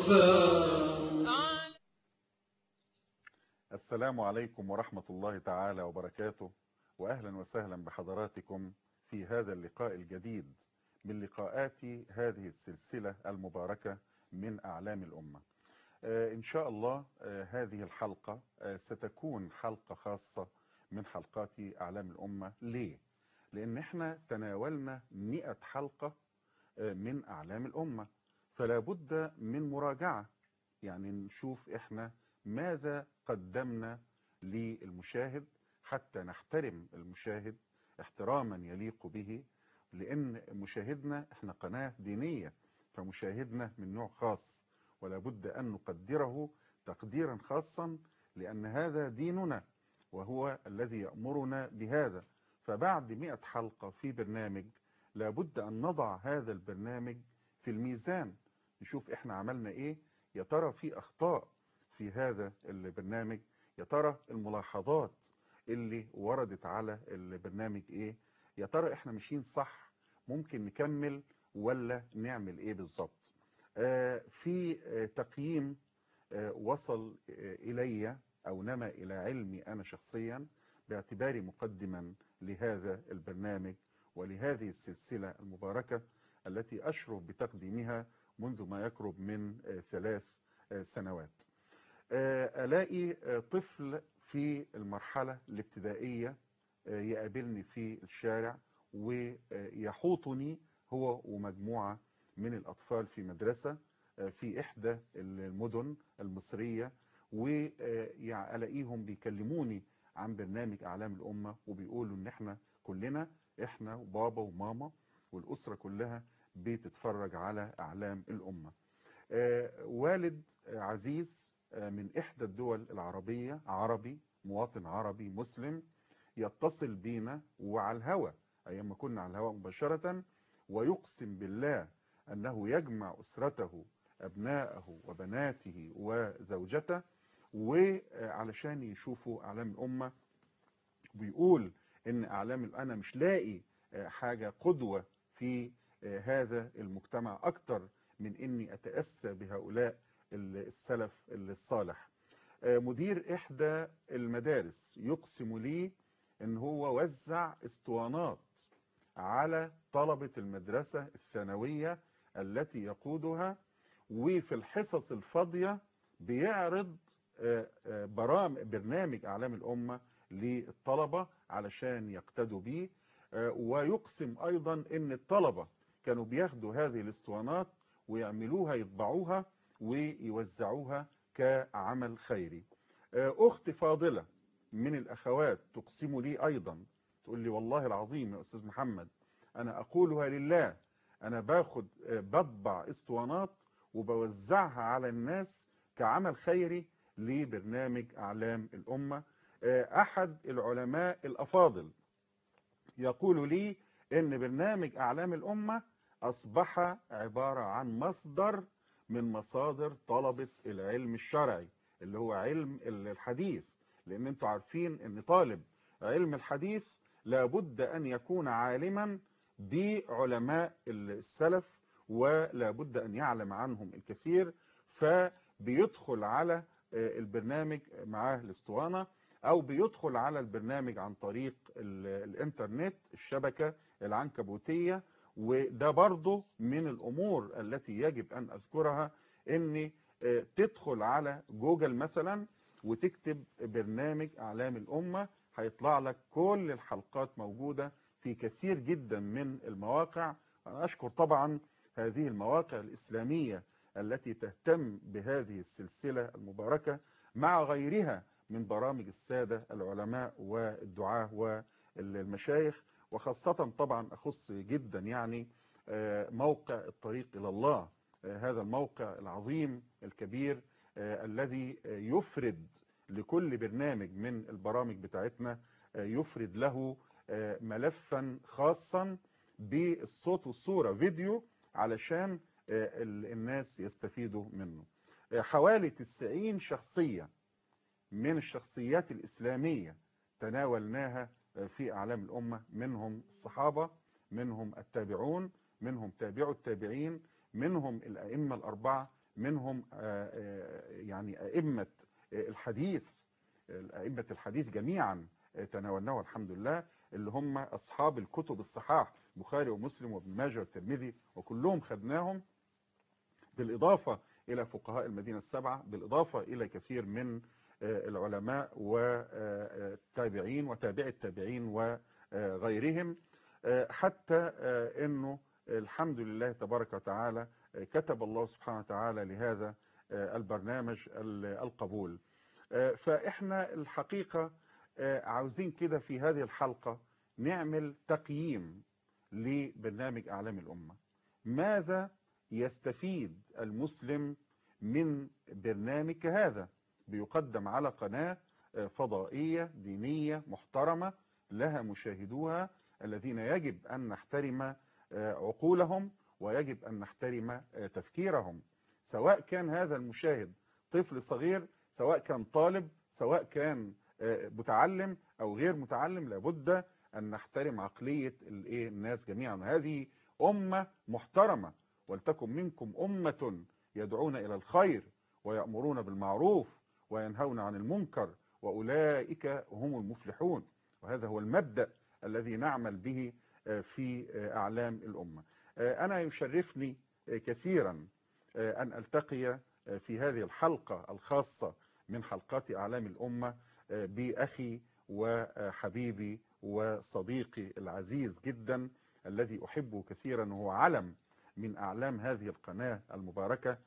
غفار السلام عليكم ورحمة الله تعالى وبركاته وأهلا وسهلا بحضراتكم في هذا اللقاء الجديد من لقاءات هذه السلسلة المباركة من أعلام الأمة آه، إن شاء الله آه، هذه الحلقة آه، ستكون حلقة خاصة من حلقات أعلام الأمة ليه؟ لأن احنا تناولنا مئة حلقة آه، من أعلام الأمة فلا بد من مراجعة يعني نشوف احنا ماذا قدمنا للمشاهد حتى نحترم المشاهد احتراما يليق به لأن مشاهدنا احنا قناة دينية فمشاهدنا من نوع خاص ولا بد أن نقدره تقديرا خاصا لأن هذا ديننا وهو الذي يأمرنا بهذا فبعد مئة حلقة في برنامج لابد أن نضع هذا البرنامج في الميزان نشوف احنا عملنا ايه يا ترى في أخطاء في هذا البرنامج يا ترى الملاحظات اللي وردت على البرنامج ايه يا ترى احنا ماشيين صح ممكن نكمل ولا نعمل ايه بالظبط آه في آه تقييم آه وصل آه الي او نما الى علمي انا شخصيا باعتباري مقدما لهذا البرنامج ولهذه السلسلة المباركة التي أشرف بتقديمها منذ ما يقرب من آه ثلاث آه سنوات آه ألاقي آه طفل في المرحلة الابتدائية آه يقابلني في الشارع ويحوطني هو ومجموعة من الأطفال في مدرسة آه في إحدى المدن المصرية وألاقيهم بيكلموني عن برنامج أعلام الأمة وبيقولوا إن إحنا كلنا إحنا وبابا وماما والأسرة كلها بتتفرج على أعلام الأمة آه والد عزيز آه من إحدى الدول العربية عربي مواطن عربي مسلم يتصل بينا وعلى الهوى أيام ما كنا على الهواء مباشرة ويقسم بالله أنه يجمع أسرته أبناءه وبناته وزوجته وعلشان يشوفوا أعلام الأمة بيقول إن أعلام أنا مش لاقي حاجة قدوة في هذا المجتمع أكتر من إني أتأسى بهؤلاء السلف الصالح مدير إحدى المدارس يقسم لي إن هو وزع اسطوانات على طلبة المدرسة الثانوية التي يقودها وفي الحصص الفاضية بيعرض برامج برنامج أعلام الأمة للطلبة علشان يقتدوا به ويقسم أيضا أن الطلبة كانوا بياخدوا هذه الاسطوانات ويعملوها يطبعوها ويوزعوها كعمل خيري أخت فاضلة من الأخوات تقسم لي أيضا تقول لي والله العظيم يا أستاذ محمد أنا أقولها لله أنا باخد بطبع اسطوانات وبوزعها على الناس كعمل خيري لبرنامج أعلام الأمة أحد العلماء الأفاضل يقول لي أن برنامج أعلام الأمة أصبح عبارة عن مصدر من مصادر طلبة العلم الشرعي اللي هو علم الحديث لأن أنتوا عارفين أن طالب علم الحديث لابد أن يكون عالما بعلماء السلف ولا بد أن يعلم عنهم الكثير فبيدخل على البرنامج معاه الاسطوانة أو بيدخل على البرنامج عن طريق الإنترنت الشبكة العنكبوتية وده برضه من الأمور التي يجب أن أذكرها أن تدخل على جوجل مثلا وتكتب برنامج أعلام الأمة هيطلع لك كل الحلقات موجودة في كثير جدا من المواقع أنا أشكر طبعا هذه المواقع الإسلامية التي تهتم بهذه السلسلة المباركة مع غيرها من برامج السادة العلماء والدعاة والمشايخ وخاصة طبعا أخص جدا يعني موقع الطريق إلى الله هذا الموقع العظيم الكبير الذي يفرد لكل برنامج من البرامج بتاعتنا يفرد له ملفا خاصا بالصوت والصورة فيديو علشان الناس يستفيدوا منه حوالي 90 شخصية من الشخصيات الإسلامية تناولناها في أعلام الأمة منهم الصحابة منهم التابعون منهم تابعوا التابعين منهم الأئمة الأربعة منهم آه، آه، يعني أئمة آه، الحديث أئمة الحديث جميعا آه، تناولناه الحمد لله اللي هم أصحاب الكتب الصحاح البخاري ومسلم وابن ماجه والترمذي وكلهم خدناهم بالإضافة إلى فقهاء المدينة السبعة بالإضافة إلى كثير من آه، العلماء والتابعين وتابع التابعين وغيرهم آه، حتى آه، أنه الحمد لله تبارك وتعالى آه، كتب الله سبحانه وتعالى لهذا آه، البرنامج ال- القبول آه، فإحنا الحقيقة آه، عاوزين كده في هذه الحلقة نعمل تقييم لبرنامج أعلام الأمة ماذا يستفيد المسلم من برنامج كهذا بيقدم على قناة آه، فضائية دينية محترمة لها مشاهدوها الذين يجب أن نحترم آه، عقولهم ويجب أن نحترم آه، تفكيرهم سواء كان هذا المشاهد طفل صغير سواء كان طالب سواء كان آه، متعلم أو غير متعلم لابد أن نحترم عقلية الإيه الناس جميعا هذه أمة محترمة ولتكن منكم أمة يدعون إلى الخير ويأمرون بالمعروف وينهون عن المنكر وأولئك هم المفلحون وهذا هو المبدأ الذي نعمل به آه، في آه، أعلام الأمة آه، أنا يشرفني آه، كثيرا آه، أن ألتقي آه، في هذه الحلقة الخاصة من حلقات أعلام الأمة آه، بأخي وحبيبي وصديقي العزيز جدا الذي أحبه كثيرا وهو علم من أعلام هذه القناة المباركة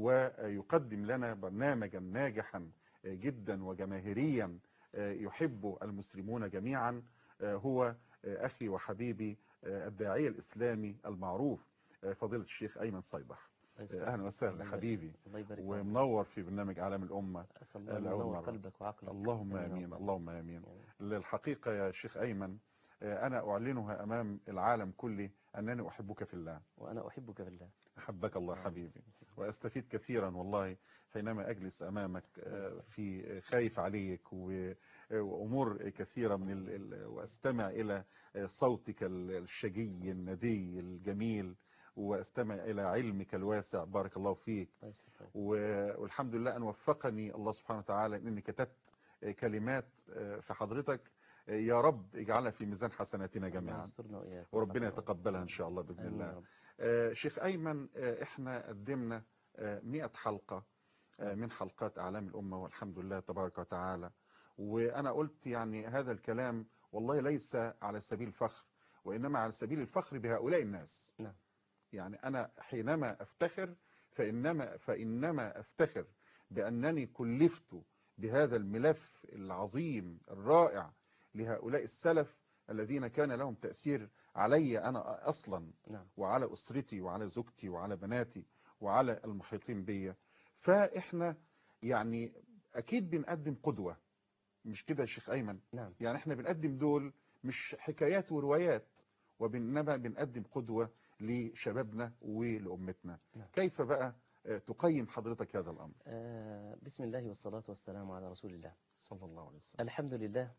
ويقدم لنا برنامجا ناجحا جدا وجماهيريا يحب المسلمون جميعا هو أخي وحبيبي الداعية الإسلامي المعروف فضيلة الشيخ أيمن صيدح أهلا وسهلا حبيبي الله يبارك فيك. ومنور في برنامج عالم الأمة أسأل الله أن لأول ينور مرة. قلبك وعقلك اللهم آمين يا آمين رب. اللهم آمين آمين. الحقيقة يا شيخ أيمن أنا أعلنها أمام العالم كله أنني أحبك في الله وأنا أحبك بالله أحبك الله آمين. حبيبي وأستفيد كثيرا والله حينما أجلس أمامك آه، في خايف عليك و- وأمور كثيرة من ال... ال- وأستمع إلى صوتك ال- الشجي الندي الجميل وأستمع إلى علمك الواسع بارك الله فيك الله يستر خير. و- والحمد لله أن وفقني الله سبحانه وتعالى أني كتبت كلمات في حضرتك يا رب اجعلها في ميزان حسناتنا الله جميعا يسترنا وإياك وربنا يتقبلها إن شاء الله بإذن آمين يا الله رب. آه، شيخ أيمن آه، إحنا قدمنا آه، 100 حلقة آه، من حلقات أعلام الأمة والحمد لله تبارك وتعالى وأنا قلت يعني هذا الكلام والله ليس على سبيل الفخر وإنما على سبيل الفخر بهؤلاء الناس نعم. يعني أنا حينما أفتخر فإنما, فإنما أفتخر بأنني كلفت بهذا الملف العظيم الرائع لهؤلاء السلف الذين كان لهم تأثير علي أنا أصلا نعم وعلى أسرتي وعلى زوجتي وعلى بناتي وعلى المحيطين بي فإحنا يعني أكيد بنقدم قدوة مش كده يا شيخ أيمن نعم يعني إحنا بنقدم دول مش حكايات وروايات وإنما بنقدم قدوة لشبابنا ولأمتنا نعم. كيف بقى آه، تقيم حضرتك هذا الأمر آه بسم الله والصلاة والسلام على رسول الله صلى الله عليه وسلم الحمد لله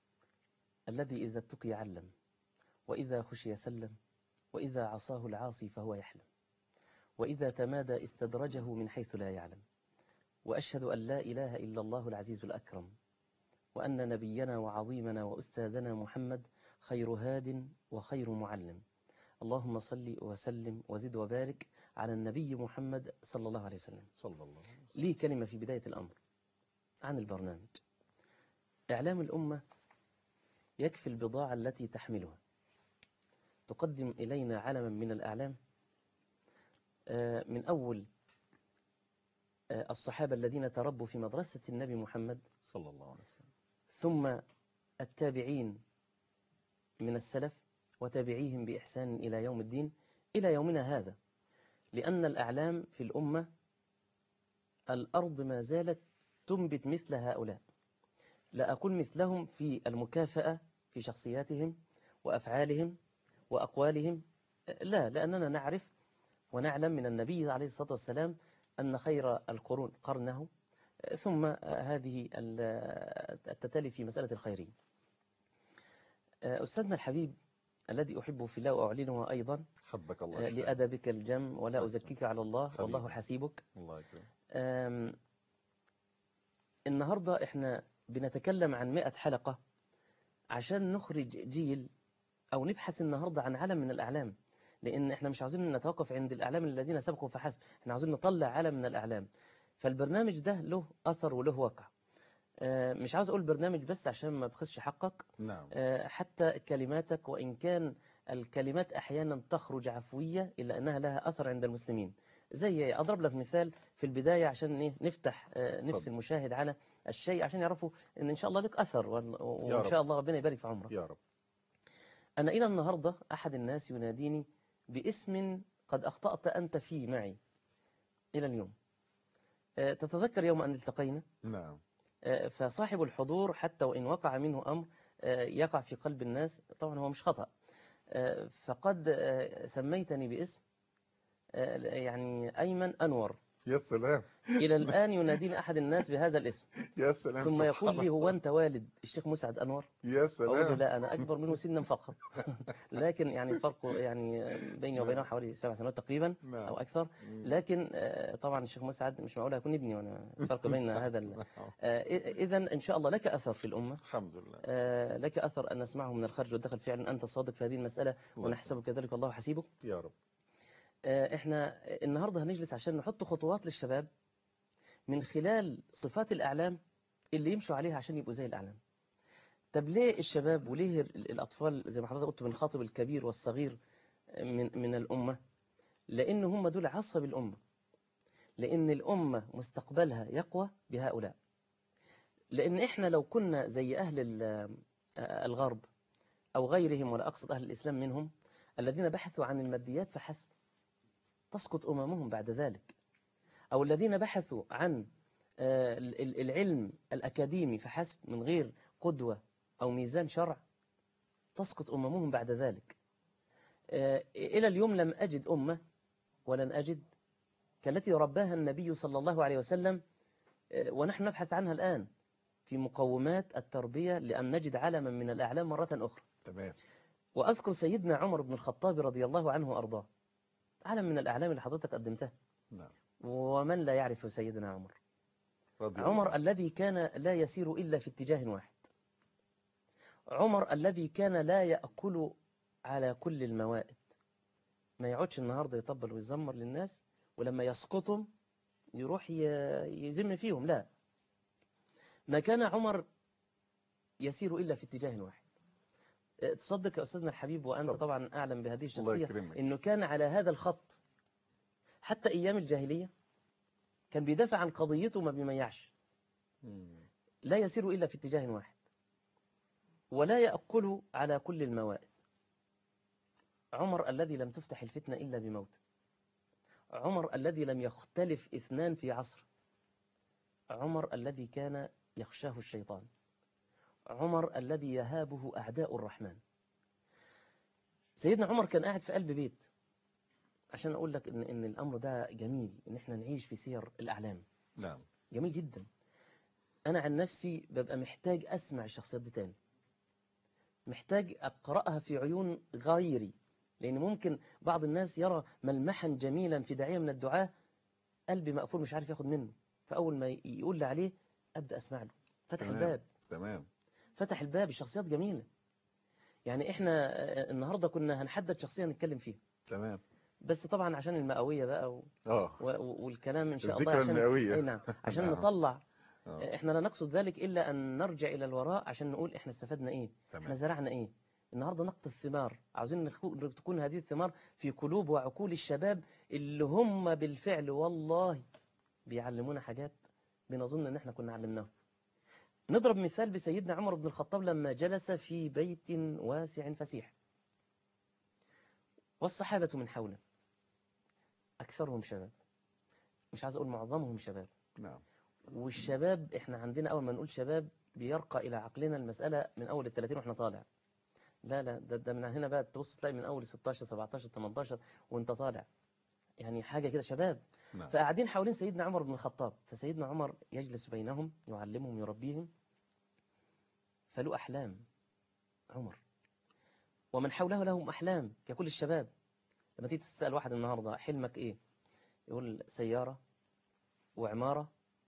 الذي إذا اتقي علم وإذا خشي سلم وإذا عصاه العاصي فهو يحلم وإذا تمادى استدرجه من حيث لا يعلم وأشهد أن لا إله إلا الله العزيز الأكرم وأن نبينا وعظيمنا وأستاذنا محمد خير هاد وخير معلم اللهم صل وسلم وزد وبارك على النبي محمد صلى الله عليه وسلم صلى الله عليه وسلم لي كلمة في بداية الأمر عن البرنامج إعلام الأمة يكفي البضاعة التي تحملها تقدم إلينا علما من الأعلام آه، من أول آه، الصحابة الذين تربوا في مدرسة النبي محمد صلى الله عليه وسلم ثم التابعين من السلف وتابعيهم بإحسان إلى يوم الدين إلى يومنا هذا لأن الأعلام في الأمة الأرض ما زالت تنبت مثل هؤلاء لا أقول مثلهم في المكافأة في شخصياتهم وأفعالهم وأقوالهم لا لأننا نعرف ونعلم من النبي عليه الصلاة والسلام أن خير القرون قرنه ثم هذه ال- التتالي في مسألة الخيرية أستاذنا الحبيب الذي أحبه في الله وأعلنه أيضا حبك الله آه، أشتاق. لأدبك الجم ولا حبك. أزكيك على الله والله حبيبي. حسيبك الله يكرمك آم، النهاردة احنا بنتكلم عن مئة حلقة عشان نخرج جيل أو نبحث النهاردة عن علم من الأعلام لأن احنا مش عاوزين نتوقف عند الأعلام الذين سبقوا فحسب احنا عاوزين نطلع علم من الأعلام فالبرنامج ده له أثر وله واقع آه، مش عاوز أقول برنامج بس عشان ما بخسش حقك نعم آه، حتى كلماتك وإن كان الكلمات أحيانا تخرج عفوية إلا أنها لها أثر عند المسلمين زي أضرب لك مثال في البداية عشان إيه نفتح آه، نفس اتفضل. المشاهد على الشيء عشان يعرفوا أن إن شاء الله لك أثر وال- يا وإن رب. شاء الله ربنا يبارك في عمرك يا رب أنا إلى النهاردة أحد الناس يناديني باسم قد أخطأت أنت فيه معي إلى اليوم آه، تتذكر يوم أن التقينا نعم آه، فصاحب الحضور حتى وإن وقع منه أمر آه، يقع في قلب الناس طبعا هو مش خطأ آه، فقد آه، سميتني باسم آه، يعني أيمن أنور يا سلام إلى الآن يناديني أحد الناس بهذا الاسم يا سلام ثم يقول سبحان لي هو أنت والد الشيخ مسعد أنور يا أقول له سلام لا أنا أكبر منه سنا فقط لكن يعني الفرق يعني بيني وبينه حوالي سبع سنوات تقريبا نعم أو أكثر مم. لكن آه، طبعا الشيخ مسعد مش معقول هيكون ابني وأنا الفرق بين هذا ال- إذا إن شاء الله لك أثر في الأمة الحمد لله آه، لك أثر أن نسمعه من الخارج والدخل فعلا أنت صادق في هذه المسألة الله ونحسبك كذلك الله حسيبك يا رب آه، إحنا النهاردة هنجلس عشان نحط خطوات للشباب من خلال صفات الأعلام اللي يمشوا عليها عشان يبقوا زي الأعلام طب ليه الشباب وليه ال- الأطفال زي ما حضرتك قلت بنخاطب الكبير والصغير من, من الأمة لأن هم دول عصب الأمة لأن الأمة مستقبلها يقوى بهؤلاء لأن إحنا لو كنا زي أهل ال- آه، الغرب أو غيرهم ولا أقصد أهل الإسلام منهم الذين بحثوا عن الماديات فحسب تسقط أممهم بعد ذلك أو الذين بحثوا عن آه، ال- ال- العلم الأكاديمي فحسب من غير قدوة أو ميزان شرع تسقط أممهم بعد ذلك آه، إلى اليوم لم أجد أمة ولن أجد كالتي رباها النبي صلى الله عليه وسلم آه، ونحن نبحث عنها الآن في مقومات التربية لأن نجد علما من الأعلام مرة أخرى تمام وأذكر سيدنا عمر بن الخطاب رضي الله عنه وأرضاه علم من الأعلام اللي حضرتك قدمتها نعم ومن لا يعرف سيدنا عمر رضي الله عمر الذي كان لا يسير إلا في اتجاه واحد عمر الذي كان لا يأكل على كل الموائد ما يقعدش النهاردة يطبل ويزمر للناس ولما يسقطهم يروح ي- يزم فيهم لا ما كان عمر يسير إلا في اتجاه واحد اه، تصدق يا أستاذنا الحبيب وأنت طبعا. طبعا أعلم بهذه الله الشخصية يكرمك إنه كان على هذا الخط حتى أيام الجاهلية كان بيدافع عن قضيته ما بيميعش مم. لا يسير إلا في اتجاه واحد ولا يأكل على كل الموائد عمر الذي لم تفتح الفتنة إلا بموت عمر الذي لم يختلف اثنان في عصر عمر الذي كان يخشاه الشيطان عمر الذي يهابه أعداء الرحمن سيدنا عمر كان قاعد في قلب بيت عشان أقول لك إن, إن الأمر ده جميل إن إحنا نعيش في سير الأعلام نعم جميل جدا أنا عن نفسي ببقى محتاج أسمع الشخصيات دي تاني محتاج أقرأها في عيون غيري لأن ممكن بعض الناس يرى ملمحا جميلا في داعية من الدعاة قلبي مقفول مش عارف ياخد منه فأول ما يقول لي عليه أبدأ أسمع له فتح تمام. الباب تمام فتح الباب الشخصيات جميلة يعني إحنا آه، النهاردة كنا هنحدد شخصية نتكلم فيها تمام بس طبعا عشان المئوية بقى و... اه و... والكلام إن شاء الله الذكرى عشان المئوية. أي نعم عشان نعم. نطلع آه. احنا لا نقصد ذلك إلا أن نرجع إلى الوراء عشان نقول احنا استفدنا إيه احنا تمام زرعنا إيه النهاردة نقط الثمار عاوزين نخو- تكون هذه الثمار في قلوب وعقول الشباب اللي هم بالفعل والله بيعلمونا حاجات بنظن ان احنا كنا علمناها نضرب مثال بسيدنا عمر بن الخطاب لما جلس في بيت واسع فسيح والصحابة من حوله أكثرهم شباب مش عايز أقول معظمهم شباب نعم والشباب احنا عندنا اول ما نقول شباب بيرقى الى عقلنا المساله من اول ال 30 واحنا طالع لا لا ده, ده من هنا بقى تبص تلاقي من اول 16 17 18 وانت طالع يعني حاجه كده شباب نعم فقاعدين حوالين سيدنا عمر بن الخطاب فسيدنا عمر يجلس بينهم يعلمهم يربيهم فله احلام عمر ومن حوله لهم أحلام ككل الشباب لما تيجي تسأل واحد النهاردة حلمك إيه يقول سيارة وعمارة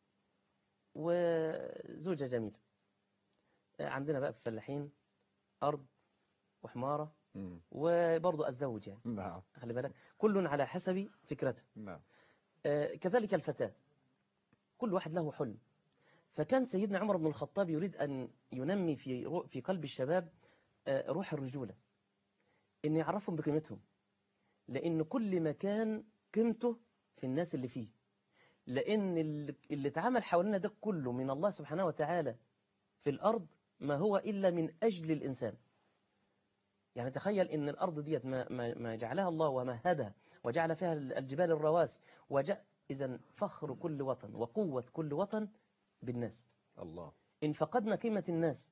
وزوجة جميلة عندنا بقى في الفلاحين أرض وحمارة مم. وبرضه أتزوج يعني نعم خلي بالك كل على حسب فكرته نعم آه، كذلك الفتاة كل واحد له حلم فكان سيدنا عمر بن الخطاب يريد أن ينمي في رو- في قلب الشباب آه، روح الرجولة إن يعرفهم بقيمتهم لأن كل مكان قيمته في الناس اللي فيه لأن اللي اللي اتعمل حوالينا ده كله من الله سبحانه وتعالى في الأرض ما هو إلا من أجل الإنسان يعني تخيل إن الأرض ديت ما, ما, ما جعلها الله ومهدها وجعل فيها الجبال الرواسي وجاء إذا فخر كل وطن وقوة كل وطن بالناس الله إن فقدنا قيمة الناس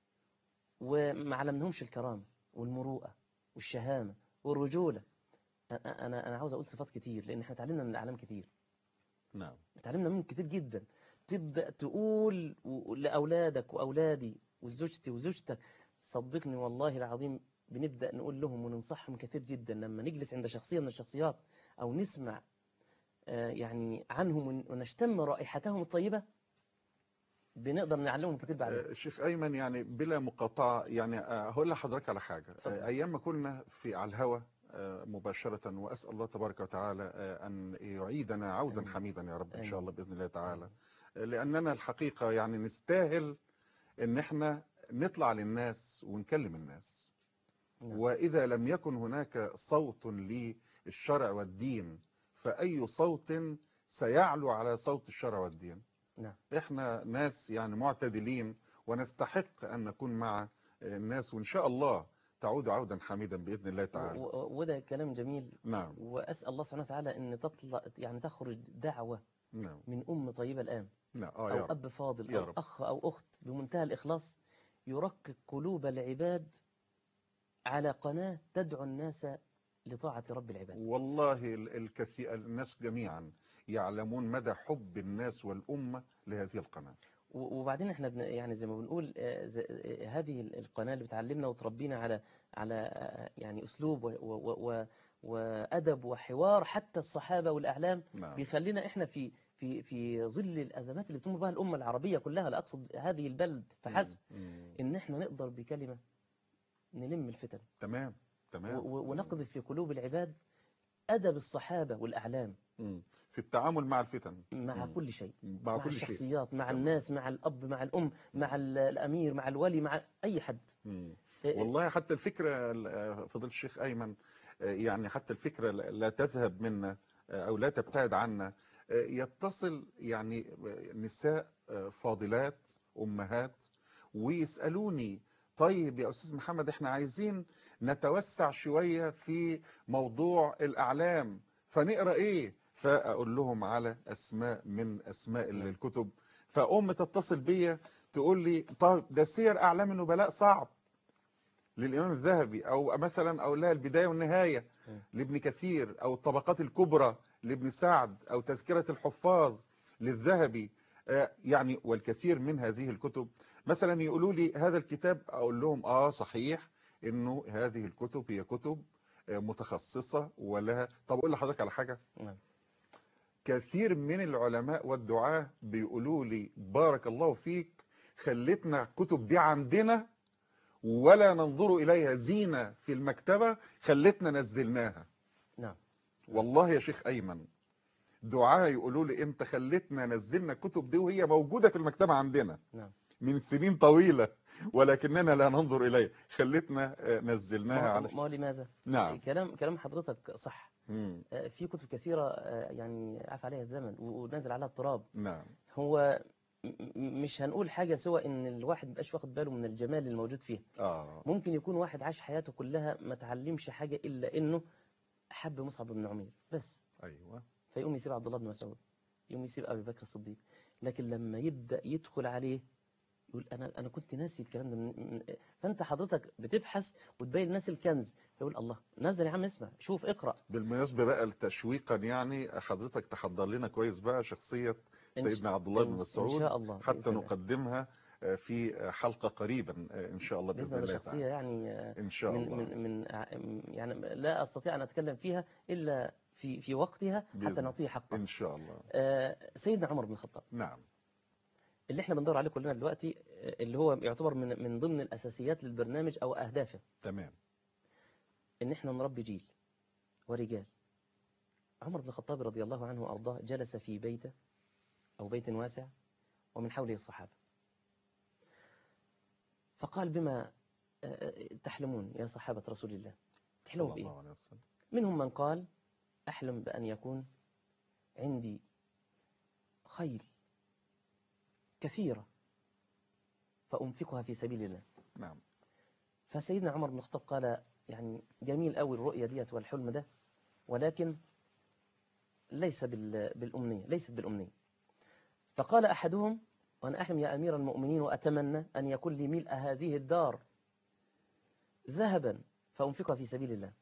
وما علمناهمش الكرامة والمروءة والشهامة والرجولة أنا أنا أنا عاوز أقول صفات كتير لأن إحنا اتعلمنا من الأعلام كتير نعم اتعلمنا منهم كتير جدا تبدأ تقول و- لأولادك وأولادي وزوجتي وزوجتك صدقني والله العظيم بنبدأ نقول لهم وننصحهم كثير جدا لما نجلس عند شخصية من الشخصيات أو نسمع آه، يعني عنهم ون- ونشتم رائحتهم الطيبة بنقدر نعلمهم كتير بعدين آه، شيخ أيمن يعني بلا مقاطعة يعني آه، هقول لحضرتك على حاجة اتفضل. آه، أيام ما كنا في على الهوا آه، مباشرة وأسأل الله تبارك وتعالى آه، أن يعيدنا عودا آمين. حميدا يا رب إن شاء آمين. الله بإذن الله تعالى آه، لأننا الحقيقة يعني نستاهل إن إحنا نطلع للناس ونكلم الناس نعم. وإذا لم يكن هناك صوت للشرع والدين فأي صوت سيعلو على صوت الشرع والدين نعم. احنا ناس يعني معتدلين ونستحق أن نكون مع الناس وإن شاء الله تعود عودا حميدا بإذن الله و- تعالى و- وده كلام جميل نعم وأسأل الله سبحانه وتعالى أن تطلع يعني تخرج دعوة نعم من أم طيبة الآن نعم آه يا أو رب أب فاضل يا أو رب. أخ أو أخت بمنتهى الإخلاص يرقق قلوب العباد على قناة تدعو الناس لطاعة رب العباد والله ال- الكثير الناس جميعا يعلمون مدى حب الناس والأمة لهذه القناة و- وبعدين احنا بن يعني زي ما بنقول آه، زي- آه، هذه القناة اللي بتعلمنا وتربينا على على آه، يعني أسلوب و- و- و- وأدب وحوار حتى الصحابة والأعلام نعم بيخلينا احنا في في في ظل الأزمات اللي بتمر بها الأمة العربية كلها لا أقصد هذه البلد فحسب مم. إن احنا نقدر بكلمة نلم الفتن تمام تمام و- و- ونقذف في قلوب العباد أدب الصحابة والأعلام مم. في التعامل مع الفتن مع مم. كل شيء مع مع كل شيء الشخصيات مع تمام. الناس مع الأب مع الأم مع ال- الأمير مع الولي مع أي حد مم. إيه- والله حتى الفكرة آه، فضيلة الشيخ أيمن آه، يعني حتى الفكرة لا لا تذهب منا آه، أو لا تبتعد عنا آه، يتصل يعني آه، نساء آه، فاضلات أمهات ويسألوني طيب يا أستاذ محمد احنا عايزين نتوسع شوية في موضوع الأعلام فنقرأ إيه فأقول لهم على أسماء من أسماء نعم. الكتب فأم تتصل بيا تقول لي طيب ده سير أعلام النبلاء صعب للإمام الذهبي أو مثلا أقول لها البداية والنهاية م. لابن كثير أو الطبقات الكبرى لابن سعد أو تذكرة الحفاظ للذهبي آه، يعني والكثير من هذه الكتب مثلا يقولوا لي هذا الكتاب أقول لهم آه صحيح إنه هذه الكتب هي كتب آه، متخصصة ولها طب أقول لحضرتك على حاجة نعم. كثير من العلماء والدعاة بيقولوا لي بارك الله فيك خلتنا الكتب دي عندنا ولا ننظر إليها زينة في المكتبة خلتنا نزلناها نعم والله يا شيخ أيمن دعاة يقولوا لي انت خلتنا نزلنا الكتب دي وهي موجودة في المكتبة عندنا نعم من سنين طويلة ولكننا لا ننظر إليها خلتنا آه، نزلناها ما على ما هو لماذا؟ نعم كلام كلام حضرتك صح مم. آه، في كتب كثيرة آه، يعني عفى عليها الزمن و- ونازل عليها التراب نعم هو م- م- مش هنقول حاجة سوى ان الواحد مبقاش واخد باله من الجمال الموجود فيها آه ممكن يكون واحد عاش حياته كلها ما تعلمش حاجة إلا إنه حب مصعب بن عمير بس أيوة فيقوم يسيب عبد الله بن مسعود يقوم يسيب أبي بكر الصديق لكن لما يبدأ يدخل عليه يقول أنا أنا كنت ناسي الكلام ده من من- فأنت حضرتك بتبحث وتبين الناس الكنز فيقول الله نزل يا عم اسمع شوف اقرأ بالمناسبة بقى تشويقا يعني حضرتك تحضر لنا كويس بقى شخصية إن ش- سيدنا عبد الله بن إن- إن مسعود شاء الله حتى بإذن الله. نقدمها آه، في حلقة قريبا آه، إن شاء الله بإذن بإذن الله الله شخصية تعالى يعني آه، إن شاء من الله من من ع- يعني لا أستطيع أن أتكلم فيها إلا في في وقتها بإذن حتى نعطيه حقه إن شاء الله آه، سيدنا عمر بن الخطاب نعم اللي احنا بندور عليه كلنا دلوقتي آه، اللي هو يعتبر من من ضمن الأساسيات للبرنامج أو أهدافه تمام إن احنا نربي جيل ورجال عمر بن الخطاب رضي الله عنه وأرضاه جلس في بيته أو بيت واسع ومن حوله الصحابة فقال بما آه، آه، تحلمون يا صحابة رسول الله تحلموا صلى بإيه الله عليه وسلم منهم من قال أحلم بأن يكون عندي خيل كثيرة فأنفقها في سبيل الله نعم فسيدنا عمر بن الخطاب قال يعني جميل قوي الرؤية ديت والحلم ده ولكن ليس بال- بالأمنية ليست بالأمنية فقال أحدهم وأنا أحلم يا أمير المؤمنين وأتمنى أن يكون لي ملء هذه الدار ذهبا فأنفقها في سبيل الله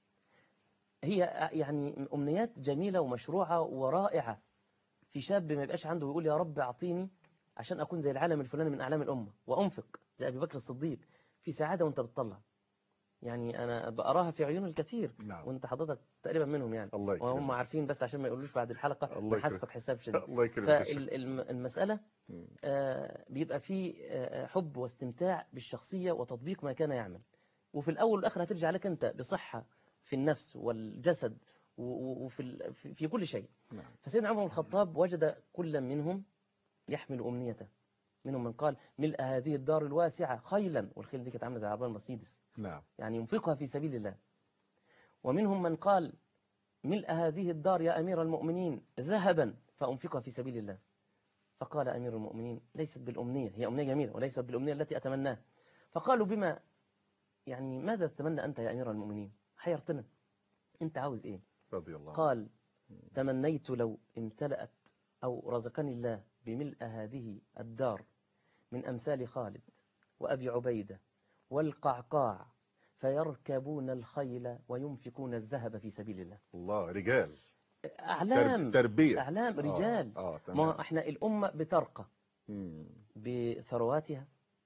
هي يعني أمنيات جميلة ومشروعة ورائعة في شاب ما يبقاش عنده ويقول يا رب أعطيني عشان أكون زي العالم الفلاني من أعلام الأمة وأنفق زي أبي بكر الصديق في سعادة وأنت بتطلع يعني أنا بقراها في عيون الكثير نعم وأنت حضرتك تقريبا منهم يعني الله وهم يكرمك عارفين بس عشان ما يقولوش بعد الحلقة الله نحاسبك حساب شديد الله يكرمك يا شيخ. فالمسألة مم. آه، بيبقى فيه آه، حب واستمتاع بالشخصية وتطبيق ما كان يعمل وفي الأول والآخر هترجع لك أنت بصحة في النفس والجسد و- و- وفي ال- في في كل شيء نعم فسيدنا عمر بن الخطاب وجد كل منهم يحمل أمنيته منهم من قال ملء هذه الدار الواسعة خيلا والخيل دي كانت عاملة زي عربان مرسيدس نعم يعني ينفقها في سبيل الله ومنهم من قال ملء هذه الدار يا أمير المؤمنين ذهبا فأنفقها في سبيل الله فقال أمير المؤمنين ليست بالأمنية هي أمنية جميلة وليست بالأمنية التي أتمناها فقالوا بما يعني ماذا تتمنى أنت يا أمير المؤمنين حيرتنا أنت عاوز إيه رضي الله عنه. قال تمنيت لو امتلأت أو رزقني الله بملء هذه الدار من أمثال خالد وأبي عبيدة والقعقاع فيركبون الخيل وينفقون الذهب في سبيل الله الله رجال أعلام ترب- تربية أعلام آه، رجال اه ما تمام احنا الأمة بترقى مم. بثرواتها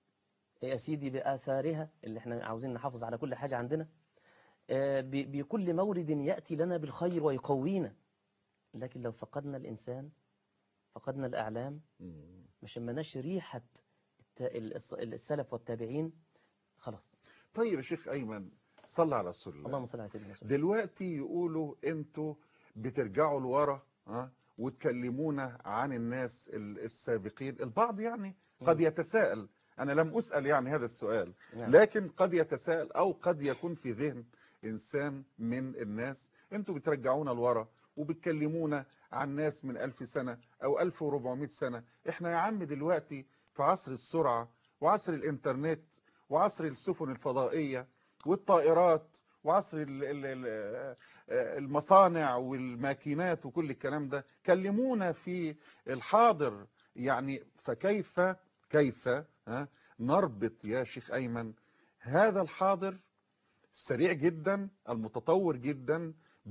يا سيدي بآثارها اللي احنا عاوزين نحافظ على كل حاجة عندنا آه، ب- بكل مورد يأتي لنا بالخير ويقوينا لكن لو فقدنا الإنسان فقدنا الأعلام مم. ما شمناش ريحة الت- الس- السلف والتابعين خلاص طيب يا شيخ أيمن صلى على رسول الله اللهم صل على سيدنا رسول دلوقتي يقولوا انتوا بترجعوا لورا ها وتكلمونا عن الناس ال- السابقين البعض يعني قد مم. يتساءل أنا لم أسأل يعني هذا السؤال نعم. لكن قد يتساءل أو قد يكون في ذهن إنسان من الناس انتوا بترجعونا لورا وبتكلمونا عن ناس من ألف سنة أو ألف وربعمائة سنة احنا يا عم دلوقتي في عصر السرعة وعصر الإنترنت وعصر السفن الفضائية والطائرات وعصر ال- ال- ال- المصانع والماكينات وكل الكلام ده كلمونا في الحاضر يعني فكيف كيف ها نربط يا شيخ أيمن هذا الحاضر السريع جدا المتطور جدا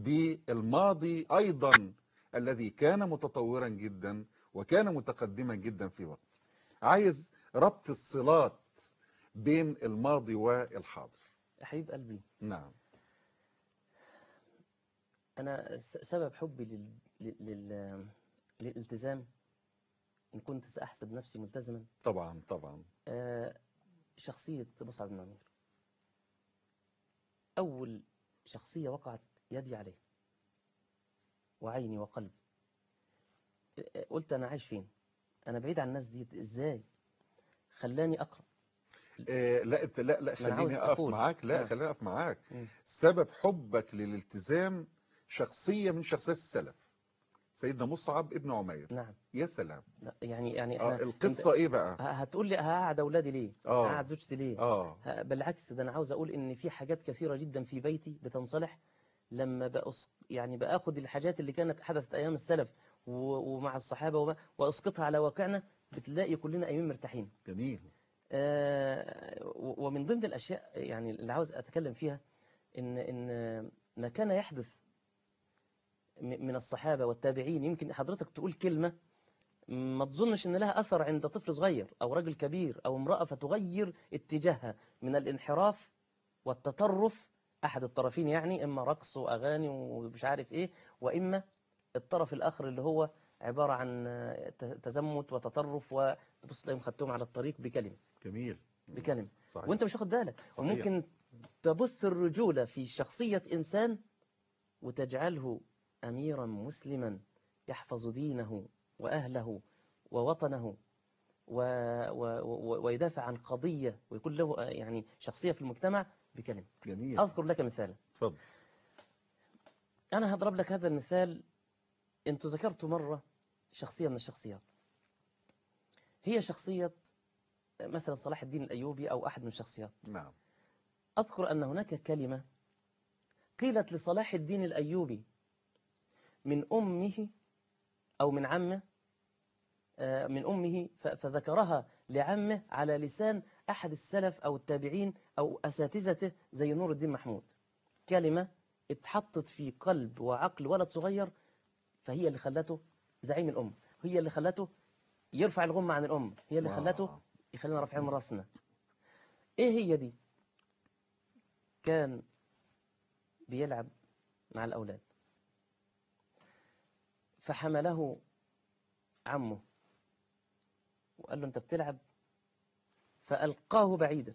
بالماضي أيضا الذي كان متطورا جدا وكان متقدما جدا في وقت عايز ربط الصلات بين الماضي والحاضر يا حبيب قلبي نعم أنا س- سبب حبي لل... لل... لل... للالتزام إن كنت سأحسب نفسي ملتزما طبعا طبعا آه، شخصية مصعب بن عمير أول شخصية وقعت يدي عليه وعيني وقلبي آه، قلت أنا عايش فين أنا بعيد عن الناس دي إزاي خلاني أقرأ إيه لا انت لا لا أنا عاوز خليني اقف أقول. معاك لا آه. خليني اقف معاك مم. سبب حبك للالتزام شخصية من شخصيات السلف سيدنا مصعب ابن عمير نعم يا سلام لا، يعني يعني اه أنا- القصة ايه بقى أنت ه- هتقول لي هقعد أولادي ليه اه هقعد زوجتي ليه اه ه- بالعكس ده أنا عاوز أقول إن في حاجات كثيرة جدا في بيتي بتنصلح لما بأس يعني بأخذ الحاجات اللي كانت حدثت أيام السلف و- ومع الصحابة وما وأسقطها على واقعنا بتلاقي كلنا أيام مرتاحين جميل آه، و- ومن ضمن الأشياء يعني اللي عاوز أتكلم فيها إن إن ما كان يحدث م- من الصحابة والتابعين يمكن حضرتك تقول كلمة ما تظنش ان لها اثر عند طفل صغير او رجل كبير او امرأة فتغير اتجاهها من الانحراف والتطرف احد الطرفين يعني اما رقص واغاني ومش عارف ايه واما الطرف الاخر اللي هو عبارة عن تزمت وتطرف وتبص تلاقيهم خدتهم على الطريق بكلمة جميل بكلمة صحيح. وانت مش واخد بالك صحيح. وممكن تبث الرجولة في شخصية إنسان وتجعله أميرا مسلما يحفظ دينه وأهله ووطنه و... و... و... ويدافع عن قضية ويكون له يعني شخصية في المجتمع بكلمة جميل أذكر لك مثالا اتفضل أنا هضرب لك هذا المثال أنت ذكرت مرة شخصية من الشخصيات هي شخصية مثلا صلاح الدين الأيوبي أو أحد من الشخصيات نعم أذكر أن هناك كلمة قيلت لصلاح الدين الأيوبي من أمه أو من عمه آه، من أمه ف- فذكرها لعمه على لسان أحد السلف أو التابعين أو أساتذته زي نور الدين محمود كلمة اتحطت في قلب وعقل ولد صغير فهي اللي خلته زعيم الأم هي اللي خلته يرفع الغمة عن الأم هي اللي واو. خلته يخلينا رافعين من راسنا إيه هي دي كان بيلعب مع الأولاد فحمله عمه وقال له أنت بتلعب فألقاه بعيدا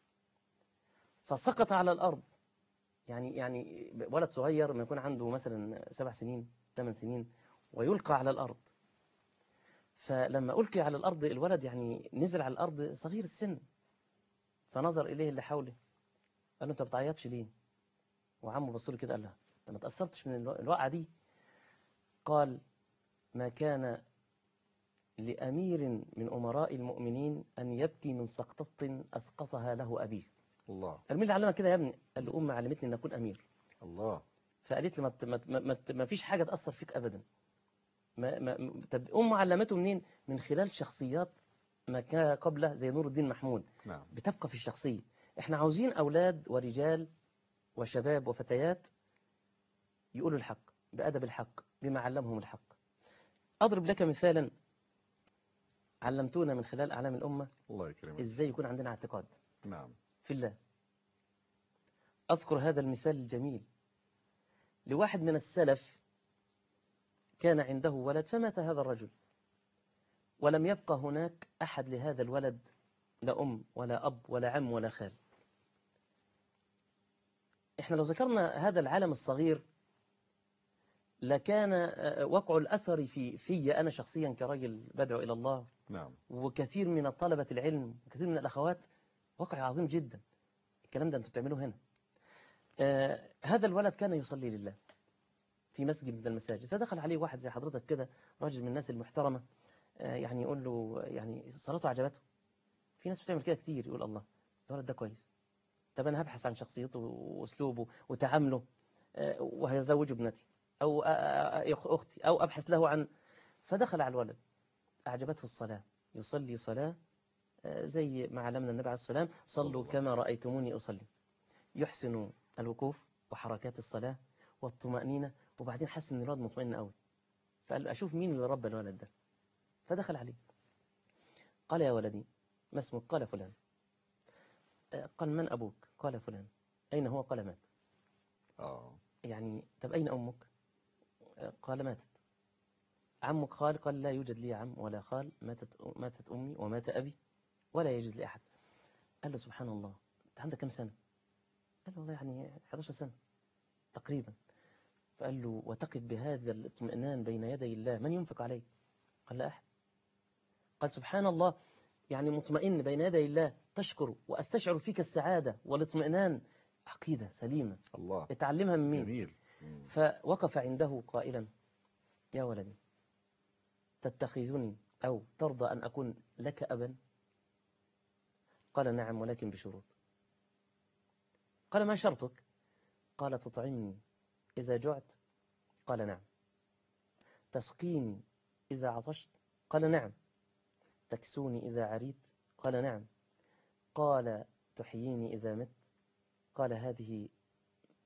فسقط على الأرض يعني يعني ولد صغير ما يكون عنده مثلا سبع سنين ثمان سنين ويلقى على الأرض فلما ألقي على الأرض الولد يعني نزل على الأرض صغير السن فنظر إليه اللي حوله قال له أنت بتعيطش ليه وعمه بص له كده قال له أنت ما تأثرتش من الو- الوقعة دي قال ما كان لأمير من أمراء المؤمنين أن يبكي من سقطة أسقطها له أبيه الله قال مين اللي علمك كده يا ابني قال له أمي علمتني أن أكون أمير الله فقالت لي ما, ت- ما, ت- ما, ت- ما فيش حاجة تأثر فيك أبدا ما ما م- طب أمه علمته منين من خلال شخصيات ما كان قبله زي نور الدين محمود نعم بتبقى في الشخصية احنا عاوزين أولاد ورجال وشباب وفتيات يقولوا الحق بأدب الحق بما علمهم الحق أضرب لك مثالا علمتونا من خلال أعلام الأمة الله يكرمك إزاي يكون عندنا اعتقاد نعم في الله أذكر هذا المثال الجميل لواحد من السلف كان عنده ولد فمات هذا الرجل ولم يبقى هناك أحد لهذا الولد لا أم ولا أب ولا عم ولا خال إحنا لو ذكرنا هذا العالم الصغير لكان آه، وقع الأثر في في أنا شخصيا كراجل بدعو إلى الله نعم وكثير من طلبة العلم وكثير من الأخوات وقع عظيم جدا الكلام ده أنتوا بتعملوه هنا آه هذا الولد كان يصلي لله في مسجد من المساجد فدخل عليه واحد زي حضرتك كده راجل من الناس المحترمة آه يعني يقول له يعني صلاته عجبته في ناس بتعمل كده كتير يقول الله الولد ده كويس طب أنا هبحث عن شخصيته وأسلوبه وتعامله آه وهزوجه ابنتي أو آه، آه، آه، أختي أو أبحث له عن فدخل على الولد أعجبته الصلاة يصلي صلاة آه، زي ما علمنا النبي عليه السلام صلى صلوا الله كما رأيتموني أصلي يحسن الوقوف وحركات الصلاة والطمأنينة وبعدين حس ان الولد مطمئن قوي فقال له أشوف مين اللي ربى الولد ده فدخل عليه قال يا ولدي ما اسمك قال فلان آه، قال من أبوك قال فلان أين هو قال مات اه يعني طب أين أمك آه، قال ماتت عمك خال قال لا يوجد لي عم ولا خال ماتت ماتت أمي ومات أبي ولا يوجد لي أحد قال له سبحان الله أنت عندك كم سنة قال له والله يعني 11 سنة تقريبا فقال له وتقف بهذا الاطمئنان بين يدي الله من ينفق عليك قال لا أحد قال سبحان الله يعني مطمئن بين يدي الله تشكر وأستشعر فيك السعادة والاطمئنان عقيدة سليمة الله اتعلمها من مين جميل مم. فوقف عنده قائلا يا ولدي تتخذني أو ترضى أن أكون لك أبا قال نعم ولكن بشروط قال ما شرطك قال تطعمني إذا جعت قال نعم تسقيني إذا عطشت قال نعم تكسوني إذا عريت قال نعم قال تحييني إذا مت قال هذه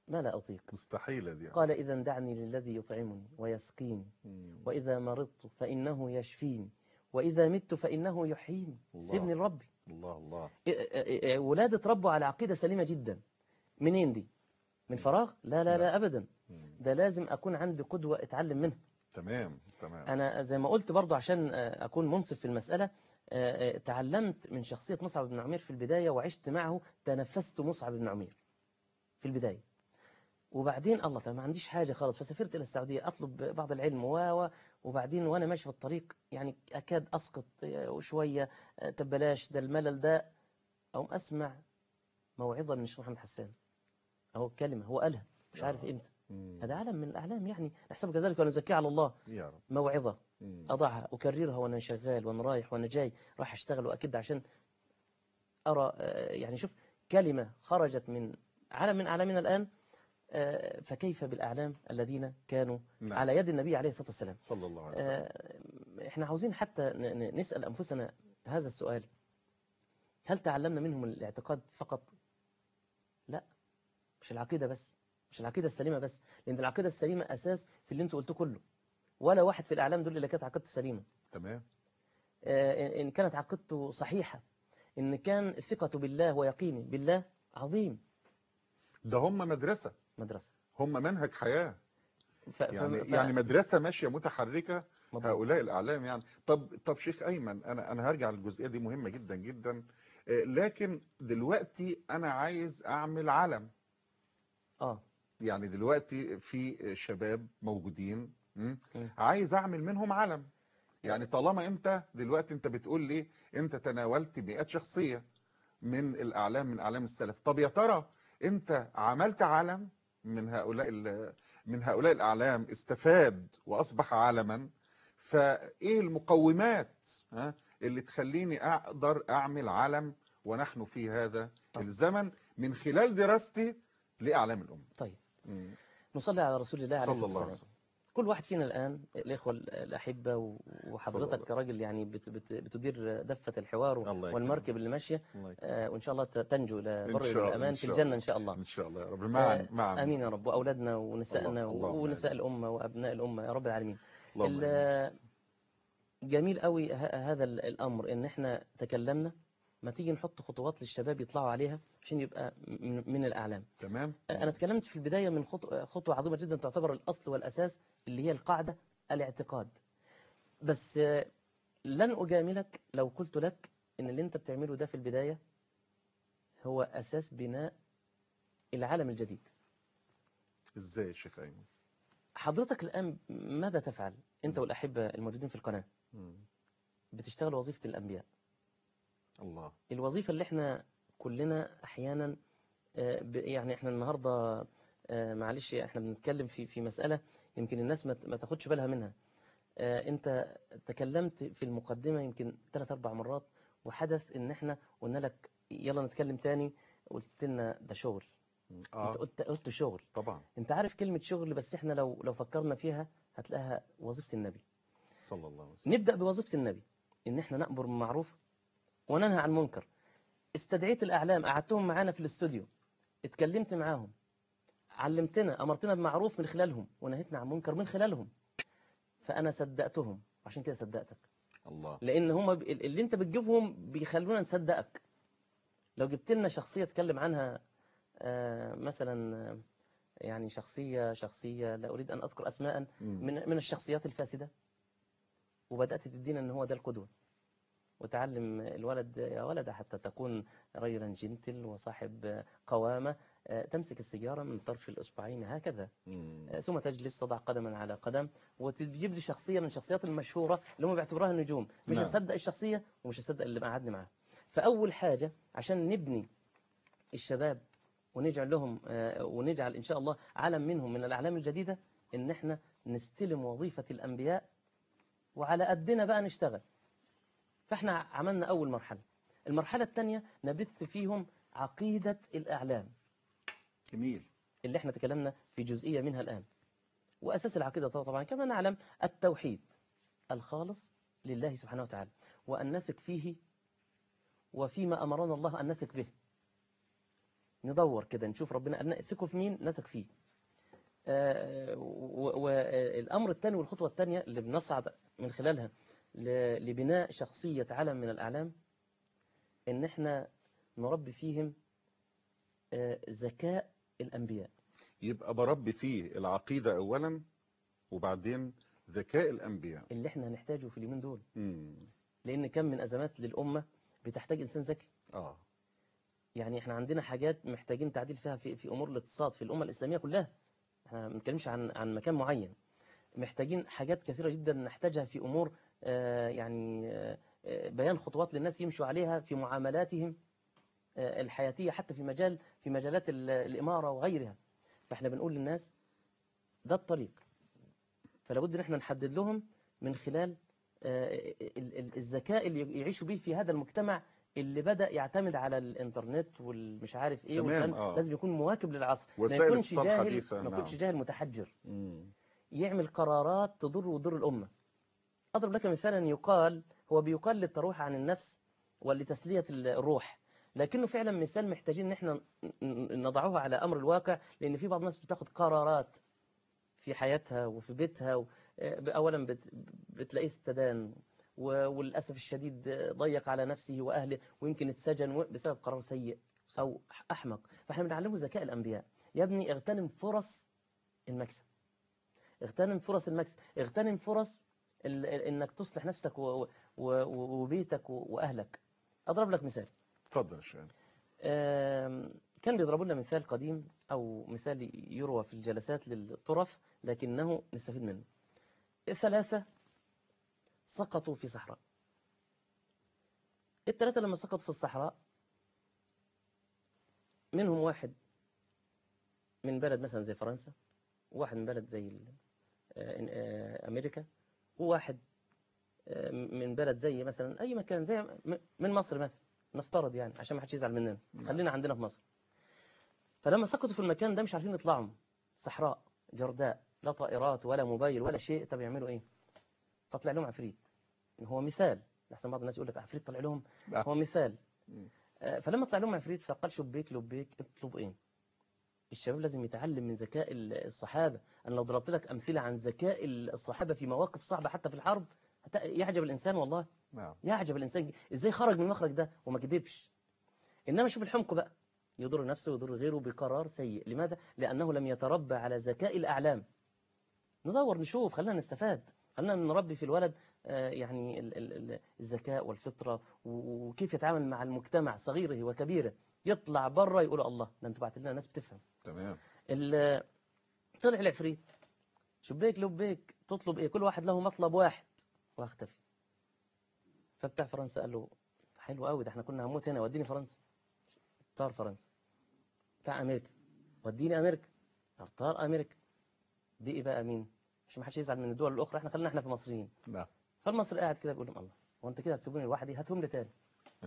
ما لا أطيق مستحيلة دي قال إذا دعني للذي يطعمني ويسقيني مم. وإذا مرضت فإنه يشفيني وإذا مت فإنه يحييني الله. سيبني لربي الله الله إ- إ- إ- ولادة ربه على عقيدة سليمة جدا منين دي من فراغ لا لا لا أبدا مم. ده لازم أكون عندي قدوة اتعلم منها تمام تمام أنا زي ما قلت برضو عشان آه، أكون منصف في المسألة آه، آه، تعلمت من شخصية مصعب بن عمير في البداية وعشت معه تنفست مصعب بن عمير في البداية وبعدين الله طب ما عنديش حاجة خالص فسافرت إلى السعودية أطلب بعض العلم و و- وبعدين وأنا ماشي في الطريق يعني أكاد أسقط آه، شوية آه، طب بلاش ده الملل ده أقوم أسمع موعظة من الشيخ محمد حسان أهو كلمة هو قالها مش عارف آه. إمتى مم. هذا علم من الأعلام يعني نحسبه كذلك ونزكيه على الله يا رب موعظة مم. أضعها أكررها وأنا شغال وأنا رايح وأنا جاي راح أشتغل وأكد عشان أرى آه، يعني شوف كلمة خرجت من عالم من أعلامنا الآن آه، فكيف بالأعلام الذين كانوا نعم. على يد النبي عليه الصلاة والسلام صلى الله عليه وسلم آه، إحنا عاوزين حتى ن- ن- نسأل أنفسنا هذا السؤال هل تعلمنا منهم الاعتقاد فقط لا مش العقيدة بس مش العقيدة السليمة بس لأن العقيدة السليمة أساس في اللي أنتوا قلتوه كله ولا واحد في الأعلام دول اللي كانت عقيدته سليمة تمام آه، إن كانت عقيدته صحيحة إن كان ثقته بالله ويقينه بالله عظيم ده هم مدرسة مدرسة هم منهج حياة ف... يعني ف... يعني مدرسة ماشية متحركة مضبوط. هؤلاء الأعلام يعني طب طب شيخ أيمن أنا أنا هرجع للجزئية دي مهمة جدا جدا آه، لكن دلوقتي أنا عايز أعمل علم آه يعني دلوقتي في شباب موجودين م? م. عايز أعمل منهم علم يعني طالما أنت دلوقتي أنت بتقول لي أنت تناولت مئات شخصية من الأعلام من أعلام السلف طب يا ترى أنت عملت علم من هؤلاء ال- من هؤلاء الأعلام استفاد وأصبح علما فإيه المقومات ها اللي تخليني أقدر أعمل علم ونحن في هذا طب. الزمن من خلال دراستي لأعلام الأمة طيب مم. نصلي على رسول الله عليه صلى الصلاة الله عليه والسلام وسلم كل واحد فينا الآن الإخوة الأحبة و- صلى وحضرتك الله. كراجل يعني بت بت بتدير دفة الحوار الله يكرمك. والمركب اللي ماشية الله يكرمك. آه، وإن شاء الله ت- تنجو إلى إن بر شاء الله، الأمان إن في شاء الجنة الله. إن شاء الله إن شاء الله يا رب معا آه، معا آمين يا رب وأولادنا ونسائنا الله- اللهم ونساء آمين. الأمة وأبناء الأمة يا رب العالمين اللهم آمين. ال- جميل قوي ه- هذا ال- الأمر إن إحنا تكلمنا ما تيجي نحط خطوات للشباب يطلعوا عليها عشان يبقى من من الأعلام تمام أنا اتكلمت في البداية من خطوة, خطوة عظيمة جدا تعتبر الأصل والأساس اللي هي القاعدة الاعتقاد بس آه، لن أجاملك لو قلت لك إن اللي أنت بتعمله ده في البداية هو أساس بناء العالم الجديد ازاي يا شيخ ايمن حضرتك الآن ماذا تفعل أنت والأحبة الموجودين في القناة مم. بتشتغل وظيفة الأنبياء الله الوظيفة اللي احنا كلنا أحيانا آه، ب- يعني احنا النهاردة آه، معلش احنا بنتكلم في في مسألة يمكن الناس ما ت- ما تاخدش بالها منها آه، انت تكلمت في المقدمة يمكن ثلاث اربع مرات وحدث ان احنا قلنا لك يلا نتكلم تاني قلت لنا ده شغل مم. انت اه قلت قلت شغل طبعا انت عارف كلمة شغل بس احنا لو لو فكرنا فيها هتلاقيها وظيفة النبي صلى الله عليه وسلم نبدأ بوظيفة النبي إن إحنا نأمر بالمعروف وننهى عن المنكر استدعيت الأعلام قعدتهم معانا في الاستوديو اتكلمت معاهم علمتنا أمرتنا بمعروف من خلالهم ونهيتنا عن منكر من خلالهم فأنا صدقتهم عشان كده صدقتك الله لأن هم ب- اللي أنت بتجيبهم بيخلونا نصدقك لو جبت لنا شخصية تكلم عنها آه، مثلا آه، يعني شخصية شخصية لا أريد أن أذكر أسماء مم. من من الشخصيات الفاسدة وبدأت تدينا ان هو ده القدوة وتعلم الولد يا ولد حتى تكون رجلا جنتل وصاحب قوامة آه، تمسك السيجارة من طرف الإصبعين هكذا مم. آه، ثم تجلس تضع قدما على قدم وتجيب لي شخصية من الشخصيات المشهورة اللي هم بيعتبروها النجوم مش نعم. هصدق الشخصية ومش هصدق اللي قعدني معاه فأول حاجة عشان نبني الشباب ونجعل لهم آه، ونجعل إن شاء الله علم منهم من الأعلام الجديدة إن إحنا نستلم وظيفة الأنبياء وعلى قدنا بقى نشتغل فإحنا عملنا أول مرحلة المرحلة الثانية نبث فيهم عقيدة الأعلام جميل اللي احنا تكلمنا في جزئية منها الآن وأساس العقيدة طبعا كما نعلم التوحيد الخالص لله سبحانه وتعالى وأن نثق فيه وفيما أمرنا الله أن نثق به ندور كده نشوف ربنا قال لنا ثقوا في مين نثق فيه آه، و- والأمر الثاني والخطوة الثانية اللي بنصعد من خلالها ل- لبناء شخصية علم من الأعلام إن إحنا نربي فيهم آه، ذكاء الأنبياء يبقى بربي فيه العقيدة أولا وبعدين ذكاء الأنبياء اللي إحنا هنحتاجه في اليومين دول مم. لأن كم من أزمات للأمة بتحتاج إنسان ذكي آه يعني إحنا عندنا حاجات محتاجين تعديل فيها في, في أمور الاقتصاد في الأمة الإسلامية كلها إحنا ما بنتكلمش عن عن مكان معين محتاجين حاجات كثيرة جدا نحتاجها في أمور آه، يعني آه، آه، بيان خطوات للناس يمشوا عليها في معاملاتهم آه، الحياتية حتى في مجال في مجالات ال- الإمارة وغيرها فإحنا بنقول للناس ده الطريق فلا بد ان احنا نحدد لهم من خلال آه، ال- ال- الذكاء اللي يعيشوا به في هذا المجتمع اللي بدأ يعتمد على الانترنت والمش عارف ايه تمام، والكلام آه. لازم يكون مواكب للعصر ما وسائل يكونش اتصال جاهل حديثة، ما يكونش نعم. جاهل متحجر مم. يعمل قرارات تضر وتضر الأمة أضرب لك مثالا يقال هو بيقال للتروح عن النفس ولتسلية الروح لكنه فعلا مثال محتاجين ان احنا ن- نضعه على أمر الواقع لأن في بعض الناس بتاخد قرارات في حياتها وفي بيتها و- آه، أولا بت- بتلاقيه استدان و- وللأسف الشديد آه، ضيق على نفسه وأهله ويمكن اتسجن و- بسبب قرار سيء أو أحمق فاحنا بنعلمه ذكاء الأنبياء يا ابني اغتنم فرص المكسب اغتنم فرص المكسب اغتنم فرص ال- ال- انك تصلح نفسك و- و- و- وبيتك و- واهلك اضرب لك مثال اتفضل يا شيخ آم، كان بيضربوا لنا مثال قديم او مثال يروى في الجلسات للطرف لكنه نستفيد منه ثلاثة سقطوا في صحراء الثلاثة لما سقطوا في الصحراء منهم واحد من بلد مثلا زي فرنسا وواحد من بلد زي ال- آه، آه، أمريكا وواحد آه، من بلد زي مثلا أي مكان زي م- من مصر مثلا نفترض يعني عشان ما حدش يزعل مننا نعم. خلينا عندنا في مصر فلما سقطوا في المكان ده مش عارفين يطلعوا صحراء جرداء لا طائرات ولا موبايل ولا شيء طب يعملوا ايه فطلع لهم عفريت هو مثال لحسن بعض الناس يقول لك عفريت طلع لهم نعم. هو مثال مم. آه، فلما طلع لهم عفريت فقال شبيك لبيك اطلب ايه الشباب لازم يتعلم من ذكاء ال- الصحابة أنا لو ضربت لك أمثلة عن ذكاء الصحابة في مواقف صعبة حتى في الحرب هت- يعجب الإنسان والله نعم يعجب الإنسان إزاي خرج من المخرج ده وما كذبش إنما شوف الحمق بقى يضر نفسه ويضر غيره بقرار سيء لماذا؟ لأنه لم يتربى على ذكاء الأعلام ندور نشوف خلينا نستفاد خلينا نربي في الولد آه، يعني ال- ال- ال- الذكاء والفطرة و- وكيف يتعامل مع المجتمع صغيره وكبيره يطلع بره يقول الله ده انتوا بعت لنا ناس بتفهم تمام ال- طلع العفريت شبيك لبيك تطلب ايه كل واحد له مطلب واحد واختفي فبتاع فرنسا قال له حلو قوي ده احنا كنا هنموت هنا وديني فرنسا طار فرنسا بتاع امريكا وديني امريكا طار امريكا بقي بقى مين عشان ما حدش يزعل من الدول الاخرى احنا خلينا احنا في مصريين نعم فالمصري قاعد كده بيقول لهم الله هو انت كده هتسيبوني لوحدي هاتهم لي تاني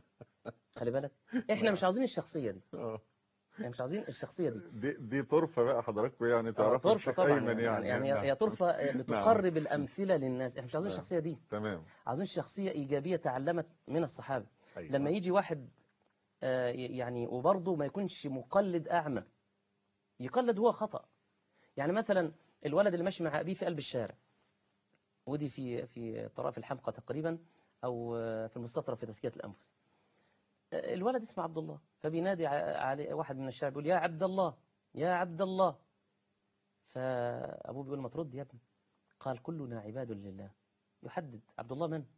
خلي بالك احنا مش عاوزين الشخصيه دي آه. احنا مش عاوزين الشخصيه دي دي دي طرفة بقى حضراتكم يعني آه، تعرفوا طرفة الشيخ طبعا أيمن يعني يعني نعم. هي طرفة بتقرب الأمثلة للناس احنا مش عاوزين نعم. الشخصية دي تمام عاوزين شخصية إيجابية تعلمت من الصحابة أيوة. لما يجي واحد آه، يعني وبرضه ما يكونش مقلد أعمى يقلد هو خطأ يعني مثلا الولد اللي ماشي مع أبيه في قلب الشارع ودي في في طرف الحمقى تقريبا أو آه، في المستطرف في تزكية الأنفس آه، الولد اسمه عبد الله فبينادي ع- عليه واحد من الشارع بيقول يا عبد الله يا عبد الله فأبوه بيقول ما ترد يا ابني قال كلنا عباد لله يحدد عبد الله من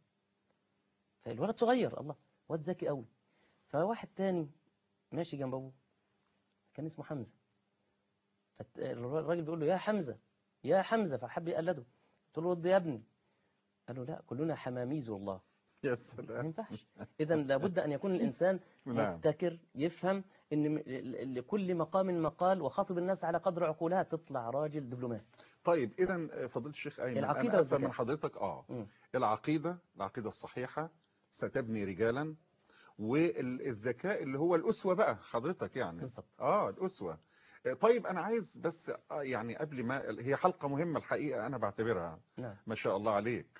فالولد صغير الله واد ذكي قوي فواحد تاني ماشي جنب ابوه كان اسمه حمزة فالراجل بيقول له يا حمزة يا حمزة فحب يقلده قلت له رد يا ابني قال له لا كلنا حماميز والله يا ما سلام ينفعش اذا لابد ان يكون الانسان نعم مبتكر يفهم ان م- ل- لكل مقام مقال وخاطب الناس على قدر عقولها تطلع راجل دبلوماسي طيب إذا فضيلة الشيخ أيمن العقيدة أنا أفهم والذكاء. من حضرتك آه مم. العقيدة العقيدة الصحيحة ستبني رجالا والذكاء اللي هو الأسوة بقى حضرتك يعني بالظبط آه الأسوة آه، طيب أنا عايز بس آه، يعني قبل ما هي حلقة مهمة الحقيقة أنا بعتبرها نعم ما شاء الله عليك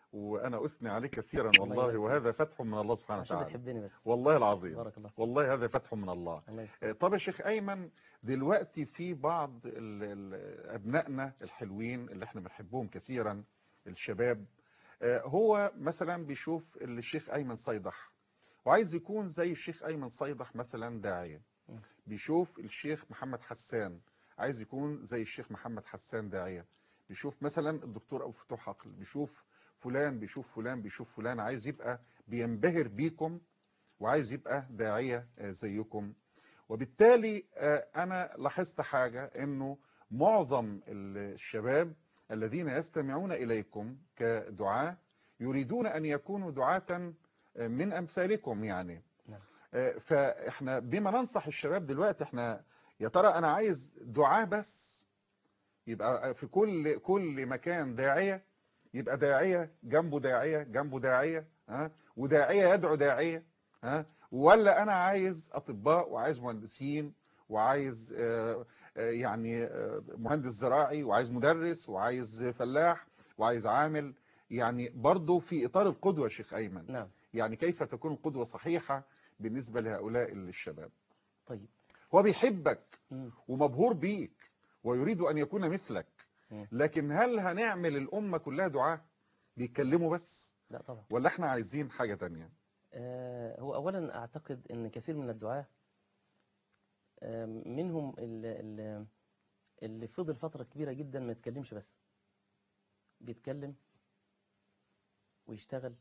وانا اثني عليك كثيرا الله والله يبارك فيك. وهذا فتح من الله سبحانه عشان وتعالى بتحبني بس والله العظيم بارك الله فيك. والله هذا فتح من الله الله آه، يستر طب يا شيخ ايمن دلوقتي في بعض ال- ال- ابنائنا الحلوين اللي احنا بنحبهم كثيرا الشباب آه، هو مثلا بيشوف الشيخ ايمن صيدح وعايز يكون زي الشيخ ايمن صيدح مثلا داعيه م. بيشوف الشيخ محمد حسان عايز يكون زي الشيخ محمد حسان داعيه بيشوف مثلا الدكتور ابو فتوح عقل بيشوف فلان بيشوف فلان بيشوف فلان عايز يبقى بينبهر بيكم وعايز يبقى داعيه آه، زيكم وبالتالي آه، انا لاحظت حاجه انه معظم الشباب الذين يستمعون اليكم كدعاة يريدون ان يكونوا دعاة آه، من امثالكم يعني نعم. آه، فاحنا بما ننصح الشباب دلوقتي احنا يا ترى انا عايز دعاة بس يبقى في كل كل مكان داعية يبقى داعية جنبه داعية جنبه داعية ها وداعية يدعو داعية ها ولا انا عايز اطباء وعايز مهندسين وعايز آه، آه، يعني آه، مهندس زراعي وعايز مدرس وعايز فلاح وعايز عامل يعني برضه في اطار القدوة يا شيخ ايمن نعم يعني كيف تكون القدوة صحيحة بالنسبة لهؤلاء الشباب طيب هو بيحبك مم. ومبهور بيك ويريد أن يكون مثلك مم. لكن هل هنعمل الأمة كلها دعاة بيتكلموا بس لا طبعا ولا احنا عايزين حاجة تانية آه، هو أولا أعتقد أن كثير من الدعاة آه، منهم اللي, اللي- اللي فضل فترة كبيرة جدا ما يتكلمش بس بيتكلم ويشتغل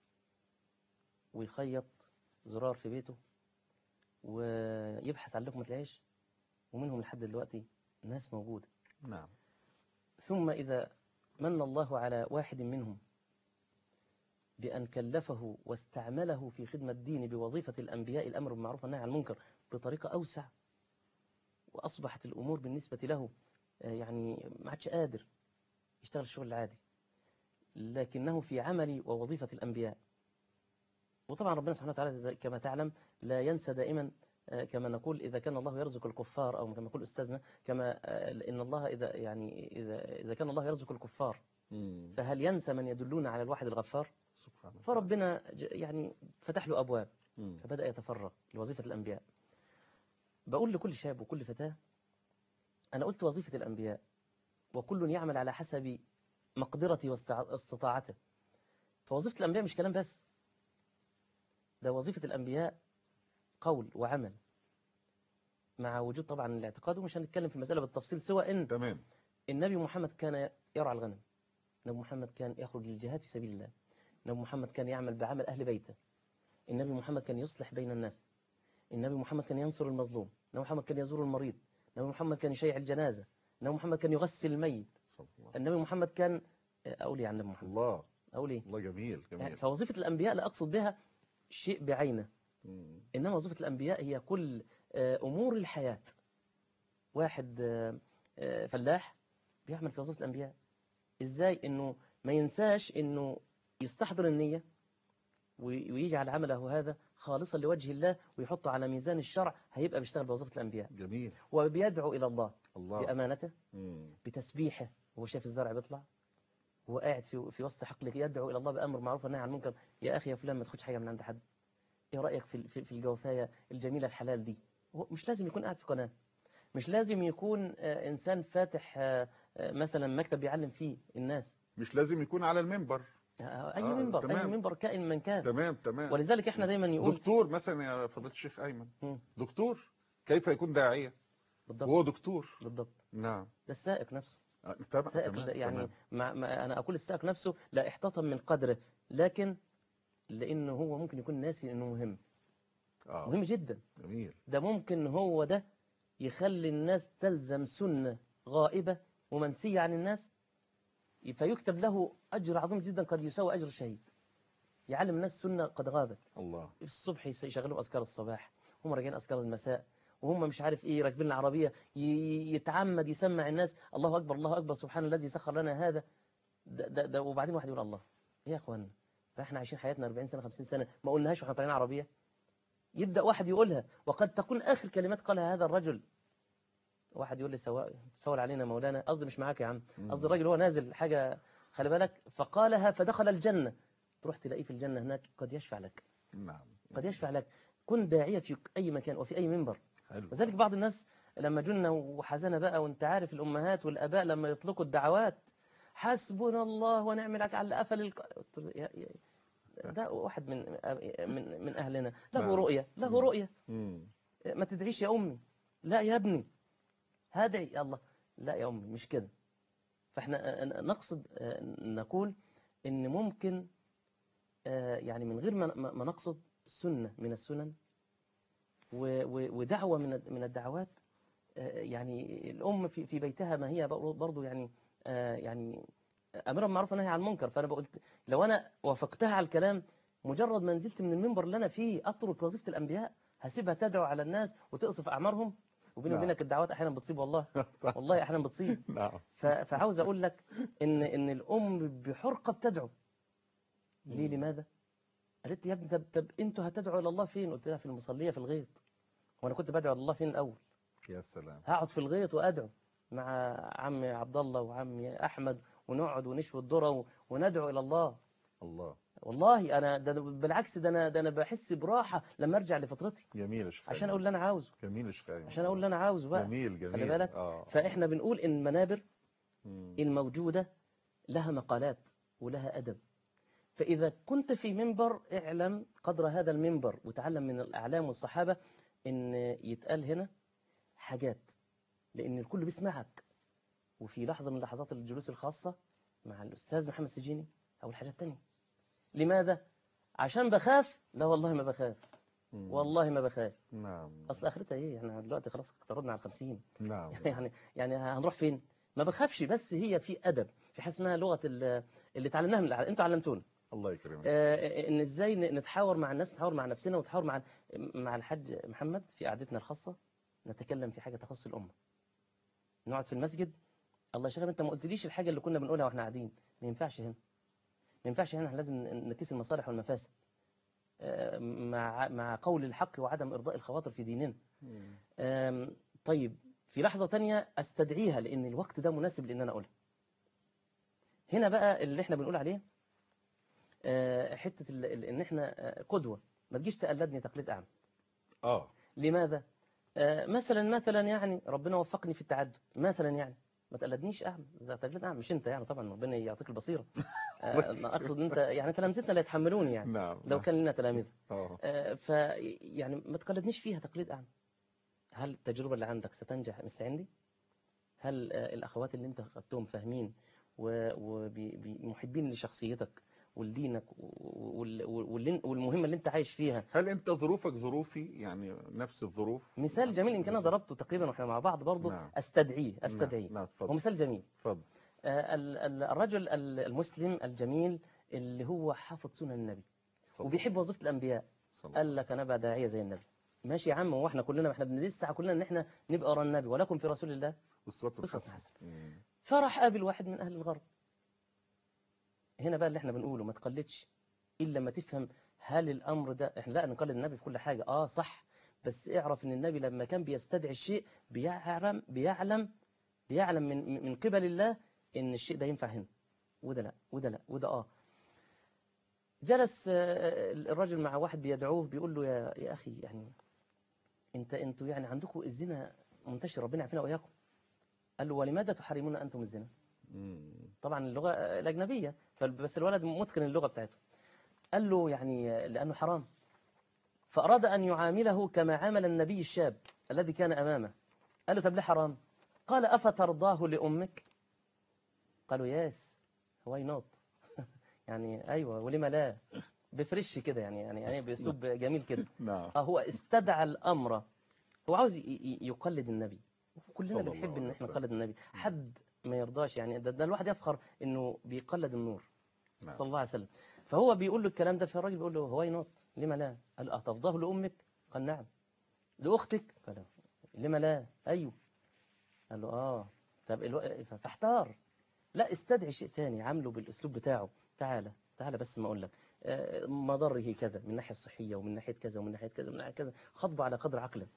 ويخيط زرار في بيته ويبحث عن لقمة العيش ومنهم لحد دلوقتي ناس موجودة نعم ثم إذا من الله على واحد منهم بأن كلفه واستعمله في خدمة الدين بوظيفة الأنبياء الأمر بالمعروف والنهي عن المنكر بطريقة أوسع وأصبحت الأمور بالنسبة له آه، يعني ما عادش قادر يشتغل الشغل العادي لكنه في عمل ووظيفة الأنبياء وطبعا ربنا سبحانه وتعالى زي- كما تعلم لا ينسى دائما آه، كما نقول إذا كان الله يرزق الكفار أو كما يقول أستاذنا كما آه، إن الله إذا يعني إذا إذا كان الله يرزق الكفار مم. فهل ينسى من يدلون على الواحد الغفار سبحان الله فربنا ج- يعني فتح له أبواب مم. فبدأ يتفرغ لوظيفة الأنبياء بقول لكل شاب وكل فتاة أنا قلت وظيفة الأنبياء وكل يعمل على حسب مقدرته واستطاعته فوظيفة الأنبياء مش كلام بس ده وظيفة الأنبياء قول وعمل مع وجود طبعا الاعتقاد ومش هنتكلم في المسألة بالتفصيل سوى إن تمام النبي محمد كان يرعى الغنم النبي محمد كان يخرج للجهاد في سبيل الله النبي محمد كان يعمل بعمل أهل بيته النبي محمد كان يصلح بين الناس النبي محمد كان ينصر المظلوم النبي محمد كان يزور المريض النبي محمد كان يشيع الجنازة النبي محمد كان يغسل الميت صلى الله النبي محمد كان أقول إيه عن النبي محمد الله أقول إيه الله جميل يعني جميل فوظيفة الأنبياء لا أقصد بها شيء بعينه مم. إنما وظيفة الأنبياء هي كل آه، أمور الحياة واحد آه، آه، فلاح بيعمل في وظيفة الأنبياء إزاي إنه ما ينساش إنه يستحضر النية وي- ويجعل عمله هذا خالصا لوجه الله ويحطه على ميزان الشرع هيبقى بيشتغل بوظيفة الأنبياء جميل وبيدعو إلى الله الله بأمانته مم. بتسبيحه وهو شايف الزرع بيطلع وهو قاعد في في وسط حقله يدعو الى الله بامر معروف والنهي عن المنكر يا اخي يا فلان ما تاخدش حاجه من عند حد ايه رايك في في, في الجوافايه الجميله الحلال دي هو مش لازم يكون قاعد في قناه مش لازم يكون آه، انسان فاتح آه، آه، مثلا مكتب بيعلم فيه الناس مش لازم يكون على المنبر آه، اي آه، منبر اي تمام. منبر كائن من كان تمام تمام ولذلك احنا دايما يقول دكتور مثلا يا فضيلة الشيخ أيمن مم، دكتور كيف يكون داعية بالضبط وهو دكتور بالضبط نعم ده السائق نفسه آه، تمام السائق تمام لا- يعني تمام. مع ما انا اقول السائق نفسه لا احتاطا من قدره لكن لانه هو ممكن يكون ناسي انه مهم اه مهم جدا جميل ده ممكن هو ده يخلي الناس تلزم سنة غائبة ومنسية عن الناس فيكتب له أجر عظيم جدا قد يساوي أجر الشهيد يعلم الناس سنة قد غابت الله في الصبح يس- يشغلوا أذكار الصباح هم راجعين أذكار المساء وهم مش عارف إيه راكبين العربية ي- يتعمد يسمع الناس الله أكبر الله أكبر سبحان الذي سخر لنا هذا ده, ده, ده وبعدين واحد يقول الله إيه يا أخوانا فإحنا عايشين حياتنا 40 سنة 50 سنة ما قلناهاش وإحنا طالعين عربية يبدأ واحد يقولها وقد تكون آخر كلمات قالها هذا الرجل واحد يقول لي سواء تفول علينا مولانا قصدي مش معاك يا عم مم. قصدي الراجل هو نازل حاجة خلي بالك فقالها فدخل الجنة تروح تلاقيه في الجنة هناك قد يشفع لك نعم قد يشفع لك كن داعية في أي مكان وفي أي منبر حلو وذلك بعض الناس لما جن وحزن بقى وانت عارف الأمهات والأباء لما يطلقوا الدعوات حسبنا الله ونعم الوكيل على قفل الق... قلت له يا- يا- ده واحد من من من أهلنا له نعم. رؤية له مم. رؤية مم. ما تدعيش يا أمي لا يا ابني هدعي يا الله لا يا أمي مش كده فاحنا نقصد نقول ان ممكن آه، يعني من غير ما ما- ما نقصد سنة من السنن و- و- ودعوة من من الدعوات آه، يعني الأم في في بيتها ما هي برضو يعني آه، يعني أمرا بالمعروف ونهي عن المنكر فأنا بقولت لو أنا وافقتها على الكلام مجرد ما نزلت من المنبر اللي أنا فيه أترك وظيفة الأنبياء هسيبها تدعو على الناس وتقصف أعمارهم وبيني نعم. وبينك الدعوات أحيانا بتصيب والله والله أحيانا بتصيب نعم ف- فعاوز أقول لك إن إن الأم بحرقة بتدعو ليه مم. لماذا؟ قالت لي يا ابني طب طب أنتوا هتدعوا إلى الله فين؟ قلت لها في المصلية في الغيط وأنا كنت بدعو إلى الله فين الأول؟ يا سلام هقعد في الغيط وأدعو مع عمي عبد الله وعمي أحمد ونقعد ونشوي الذرة و- وندعو إلى الله الله والله أنا ده أنا بالعكس ده أنا ده أنا بحس براحة لما أرجع لفطرتي جميل يا شيخ عشان أيمن. أقول اللي أنا عاوزه جميل يا شيخ أيمن. عشان أقول اللي أنا عاوزه بقى جميل جميل خلي بالك اه فإحنا بنقول إن المنابر مم. الموجودة لها مقالات ولها أدب فإذا كنت في منبر اعلم قدر هذا المنبر وتعلم من الأعلام والصحابة إن يتقال هنا حاجات لأن الكل بيسمعك وفي لحظة من لحظات الجلوس الخاصة مع الأستاذ محمد سجيني أو الحاجات التانية لماذا؟ عشان بخاف؟ لا والله ما بخاف مم. والله ما بخاف نعم أصل آخرتها إيه؟ إحنا دلوقتي خلاص اقتربنا على الخمسين نعم يعني يعني هنروح فين؟ ما بخافش بس هي في أدب في حاجة اسمها لغة ال- اللي اتعلمناها من الأعلام أنتوا علمتونا الله يكرمك آه، ان ازاي ن- نتحاور مع الناس نتحاور مع نفسنا ونتحاور مع مع الحاج محمد في قعدتنا الخاصة نتكلم في حاجة تخص الأمة نقعد في المسجد الله يشغل انت ما قلتليش الحاجة اللي كنا بنقولها واحنا قاعدين ما ينفعش هنا ما ينفعش هنا احنا لازم ن- نقيس المصالح والمفاسد آه، مع مع قول الحق وعدم إرضاء الخواطر في ديننا مم. آم، طيب في لحظة تانية استدعيها لأن الوقت ده مناسب لأن أنا أقولها هنا بقى اللي احنا بنقول عليه آه، حتة ال- ال- إن احنا آه، قدوة ما تجيش تقلدني تقليد أعمى اه لماذا؟ آه، مثلا مثلا يعني ربنا وفقني في التعدد مثلا يعني ما تقلدنيش أعمى ده تقليد أعمى مش أنت يعني طبعا ربنا يعطيك البصيرة آه، أنا أقصد أنت يعني تلامذتنا لا يتحملوني يعني نعم لو كان لنا تلامذة اه آه، ف يعني ما تقلدنيش فيها تقليد أعمى هل التجربة اللي عندك ستنجح مثل عندي؟ هل آه، الأخوات اللي أنت أخذتهم فاهمين ومحبين لشخصيتك ولدينك وال- وال- والمهمة اللي أنت عايش فيها هل انت ظروفك ظروفي يعني نفس الظروف مثال جميل يمكن أنا ضربته تقريبا وإحنا مع بعض برضه نعم. أستدعيه أستدعيه نعم نعم، هو اتفضل مثال جميل اتفضل آه، ال- ال- الرجل ال- المسلم الجميل اللي هو حافظ سنن النبي صلى وبيحب وظيفة الأنبياء صلى الله. قال لك انا بقى داعيه زي النبي ماشي يا عم هو احنا كلنا احنا بنسعى كلنا ان احنا نبقى ورا النبي ولكم في رسول الله أسوة أسوة حسنة حسنة. مم. فراح قابل واحد من اهل الغرب هنا بقى اللي احنا بنقوله ما تقلدش الا لما تفهم هل الامر ده احنا لا نقلد النبي في كل حاجه اه صح بس اعرف ان النبي لما كان بيستدعي الشيء بيعلم بيعلم بيعلم من من قبل الله ان الشيء ده ينفع هنا وده لا وده لا وده اه جلس آه، الرجل مع واحد بيدعوه بيقول له يا يا اخي يعني انت انتوا يعني عندكم الزنا منتشر ربنا يعافينا واياكم قال له ولماذا تحرمون انتم الزنا مم. طبعا اللغه آه، الاجنبيه فبس الولد متقن اللغه بتاعته قال له يعني آه، لانه حرام فاراد ان يعامله كما عامل النبي الشاب الذي كان امامه قال له طب ليه حرام قال افترضاه لامك قالوا ياس واي نوت يعني ايوه ولما لا بفرش كده يعني يعني يعني باسلوب جميل كده نعم آه، هو استدعى الامر هو عاوز ي- ي- يقلد النبي كلنا صلى الله بنحب ان عليه احنا وسلم. نقلد النبي حد ما يرضاش يعني ده, ده الواحد يفخر انه بيقلد النور نعم. صلى الله عليه وسلم فهو بيقول له الكلام ده فالراجل بيقول له هواي نوت لما لا قال أتفضاه لأمك قال نعم لأختك قال لما لا أيوه قال له آه طب الو... فاحتار لا استدعي شيء تاني عامله بالأسلوب بتاعه تعالى تعالى بس ما أقول لك آه، مضره كذا من الناحية الصحية ومن ناحية كذا ومن ناحية كذا ومن ناحية كذا خطبه على قدر عقله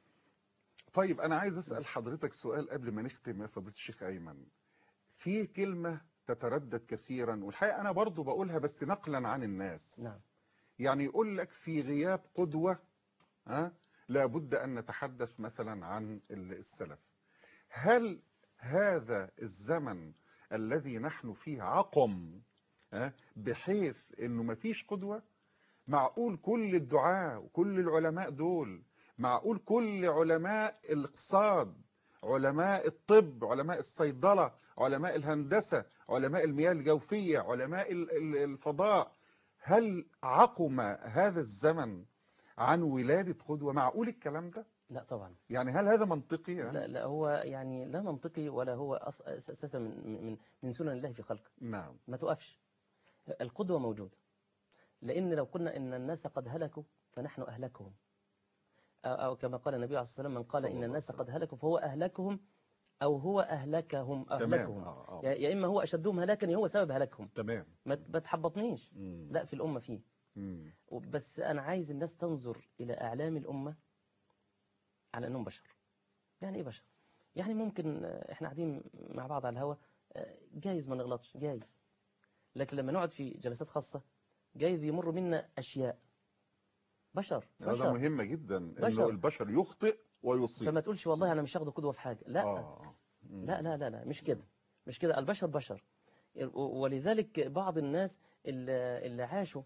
طيب أنا عايز أسأل حضرتك سؤال قبل ما نختم يا فضيلة الشيخ أيمن في كلمة تتردد كثيرا والحقيقة أنا برضو بقولها بس نقلا عن الناس نعم يعني يقول لك في غياب قدوة ها لابد أن نتحدث مثلا عن ال- السلف هل هذا الزمن الذي نحن فيه عقم ها بحيث أنه ما فيش قدوة معقول كل الدعاة وكل العلماء دول معقول كل علماء الاقتصاد علماء الطب علماء الصيدلة علماء الهندسة علماء المياه الجوفية علماء ال- ال- الفضاء هل عقم هذا الزمن عن ولادة قدوة معقول الكلام ده لا طبعا يعني هل هذا منطقي يعني؟ لا لا هو يعني لا منطقي ولا هو أص- اساسا من من من سنن الله في خلقه نعم ما توقفش القدوة موجودة لأن لو قلنا إن الناس قد هلكوا فنحن أهلكهم أو, أو كما قال النبي عليه الصلاة والسلام من قال صلى إن الله الناس عليه قد هلكوا فهو أهلكهم أو هو أهلكهم تمام أهلكهم آه يا آه. يا إما هو أشدهم هلاكا يا هو سبب هلاكهم تمام ما ت- ما تحبطنيش مم. لا في الأمة فيه مم. بس أنا عايز الناس تنظر إلى أعلام الأمة على أنهم بشر يعني إيه بشر؟ يعني ممكن آه، إحنا قاعدين مع بعض على الهوا آه، جايز ما نغلطش جايز لكن لما نقعد في جلسات خاصة جايز يمر منا أشياء بشر هذا بشر مهم جدا انه بشر. البشر يخطئ ويصيب فما تقولش والله أنا مش هاخده قدوة في حاجة لا آه. مم. لا لا لا لا مش كده مش كده البشر بشر ولذلك بعض الناس اللي اللي عاشوا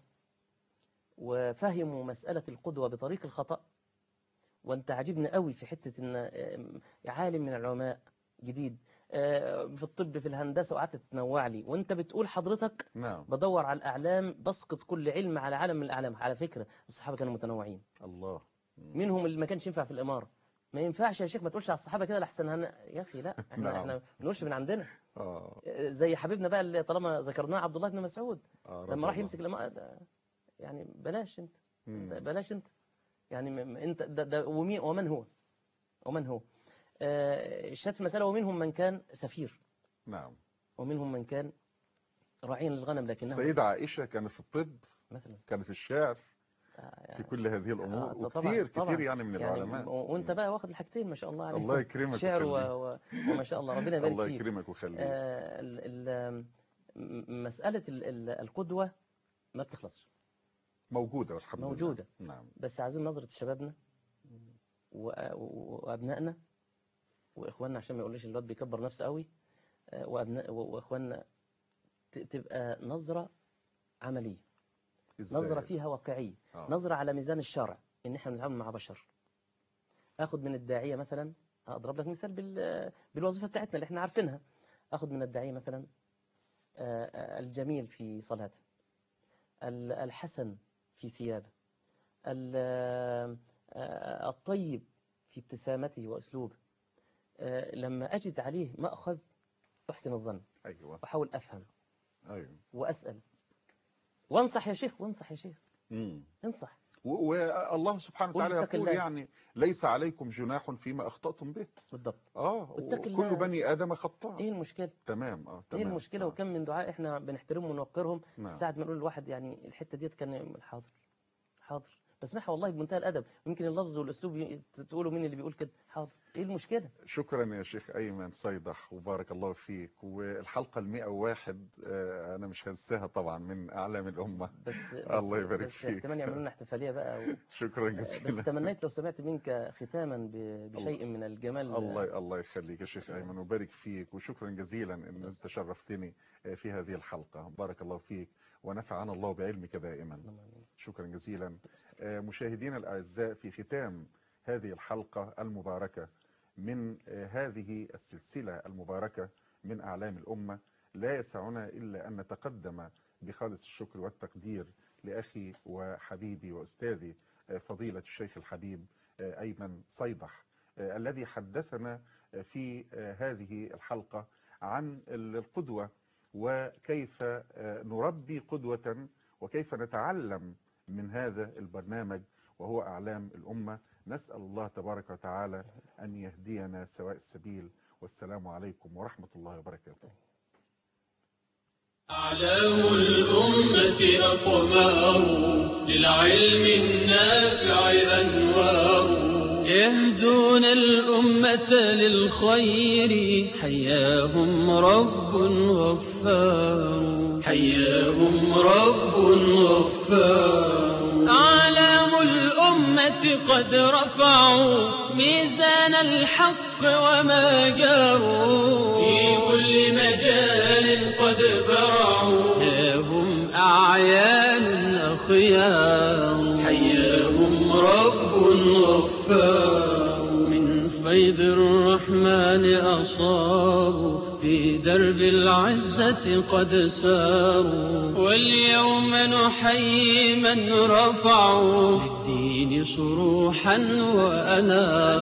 وفهموا مسألة القدوة بطريق الخطأ وانت عجبني قوي في حتة ان آم، عالم من العلماء جديد آه، في الطب في الهندسة وقعدت تنوع لي وانت بتقول حضرتك نعم بدور على الأعلام بسقط كل علم على عالم من الأعلام على فكرة الصحابة كانوا متنوعين الله مم. منهم اللي ما كانش ينفع في الإمارة ما ينفعش يا شيخ ما تقولش على الصحابة كده لحسن هن... يا أخي لا احنا نعم. احنا ما بنقولش من عندنا آه. زي حبيبنا بقى اللي طالما ذكرناه عبد الله بن مسعود آه. لما رضي راح الله. يمسك الإمارة ده يعني بلاش انت مم. انت بلاش انت يعني م- م- انت ده ده ومين ومن هو ومن هو آه، الشات في المسألة ومنهم من كان سفير نعم ومنهم من كان راعيا للغنم لكنه السيدة عائشة كانت في الطب مثلا كانت في الشعر آه، في كل هذه آه، الأمور طبعاً، وكتير طبعاً. كتير يعني من يعني العلماء و- وانت بقى واخد الحاجتين ما شاء الله عليك الله يكرمك شعر و... ويخليك. و... وما شاء الله ربنا يبارك الله فيك يكرمك ويخليك آه، ال... ال... م- مسألة ال... ال- القدوة ما بتخلصش موجودة والحمد لله موجودة. نعم بس عايزين نظرة شبابنا و... و- وأبنائنا وإخواننا عشان ما يقولوش الواد بيكبر نفسه قوي آه، وأبناء و- وإخواننا ت... تبقى نظرة عملية إزاي؟ نظرة فيها واقعية آه. نظرة على ميزان الشرع إن إحنا بنتعامل مع بشر أخذ من الداعية مثلا أضرب لك مثال بال... بالوظيفة بتاعتنا اللي إحنا عارفينها أخذ من الداعية مثلا آه، آه، الجميل في صلاته ال- الحسن في ثيابه ال- آه، آه، الطيب في ابتسامته وأسلوبه آه، لما أجد عليه مأخذ أحسن الظن أيوة وأحاول أفهم أيوة وأسأل وانصح يا شيخ وانصح يا شيخ مم. انصح و- والله سبحانه قل وتعالى اتق يقول الله. يعني ليس عليكم جناح فيما أخطأتم به بالضبط اه واتق كل الله. بني آدم خطاء إيه المشكلة تمام اه ايه تمام المشكله آه. وكم من دعاء احنا بنحترمهم ونوقرهم نعم. ساعه ما نقول للواحد يعني الحته ديت كان حاضر حاضر بسمعها والله بمنتهى الادب يمكن اللفظ والاسلوب ي- تقولوا مين اللي بيقول كده حاضر ايه المشكله شكرا يا شيخ أيمن صيدح وبارك الله فيك والحلقة المئة وواحد آه، أنا مش هنساها طبعا من أعلام الأمة بس, بس الله يبارك بس فيك. احتمال يعملوا لنا احتفاليه بقى و... شكرا بس جزيلا تمنيت لو سمعت منك ختاما ب... بشيء من الجمال الله الله يخليك يا شيخ أيمن وبارك فيك وشكرا جزيلا أن أنت شرفتني آه، في هذه الحلقة بارك الله فيك ونفعنا الله بعلمك دائما اللهم آمين. شكرا جزيلا آه، مشاهدينا الأعزاء في ختام هذه الحلقة المباركة من آه، هذه السلسلة المباركة من أعلام الأمة لا يسعنا إلا أن نتقدم بخالص الشكر والتقدير لأخي وحبيبي وأستاذي آه، فضيلة الشيخ الحبيب آه، أيمن صيدح آه، الذي حدثنا آه، في آه، هذه الحلقة عن القدوة وكيف آه، نربي قدوة وكيف نتعلم من هذا البرنامج وهو أعلام الأمة نسأل الله تبارك وتعالى أن يهدينا سواء السبيل والسلام عليكم ورحمة الله وبركاته أعلام الأمة أقمار للعلم النافع أنوار يهدون الأمة الأمة للخير حياهم رب غفار حياهم رب غفار أعلام الأمة قد رفعوا ميزان الحق وما جاروا في كل مجال قد برعوا هم أعيان أخيار حياهم رب غفار من فيض الرحمن أصابوا في درب العزة قد ساروا واليوم نحيي من رفعوا للدين صروحا وأنا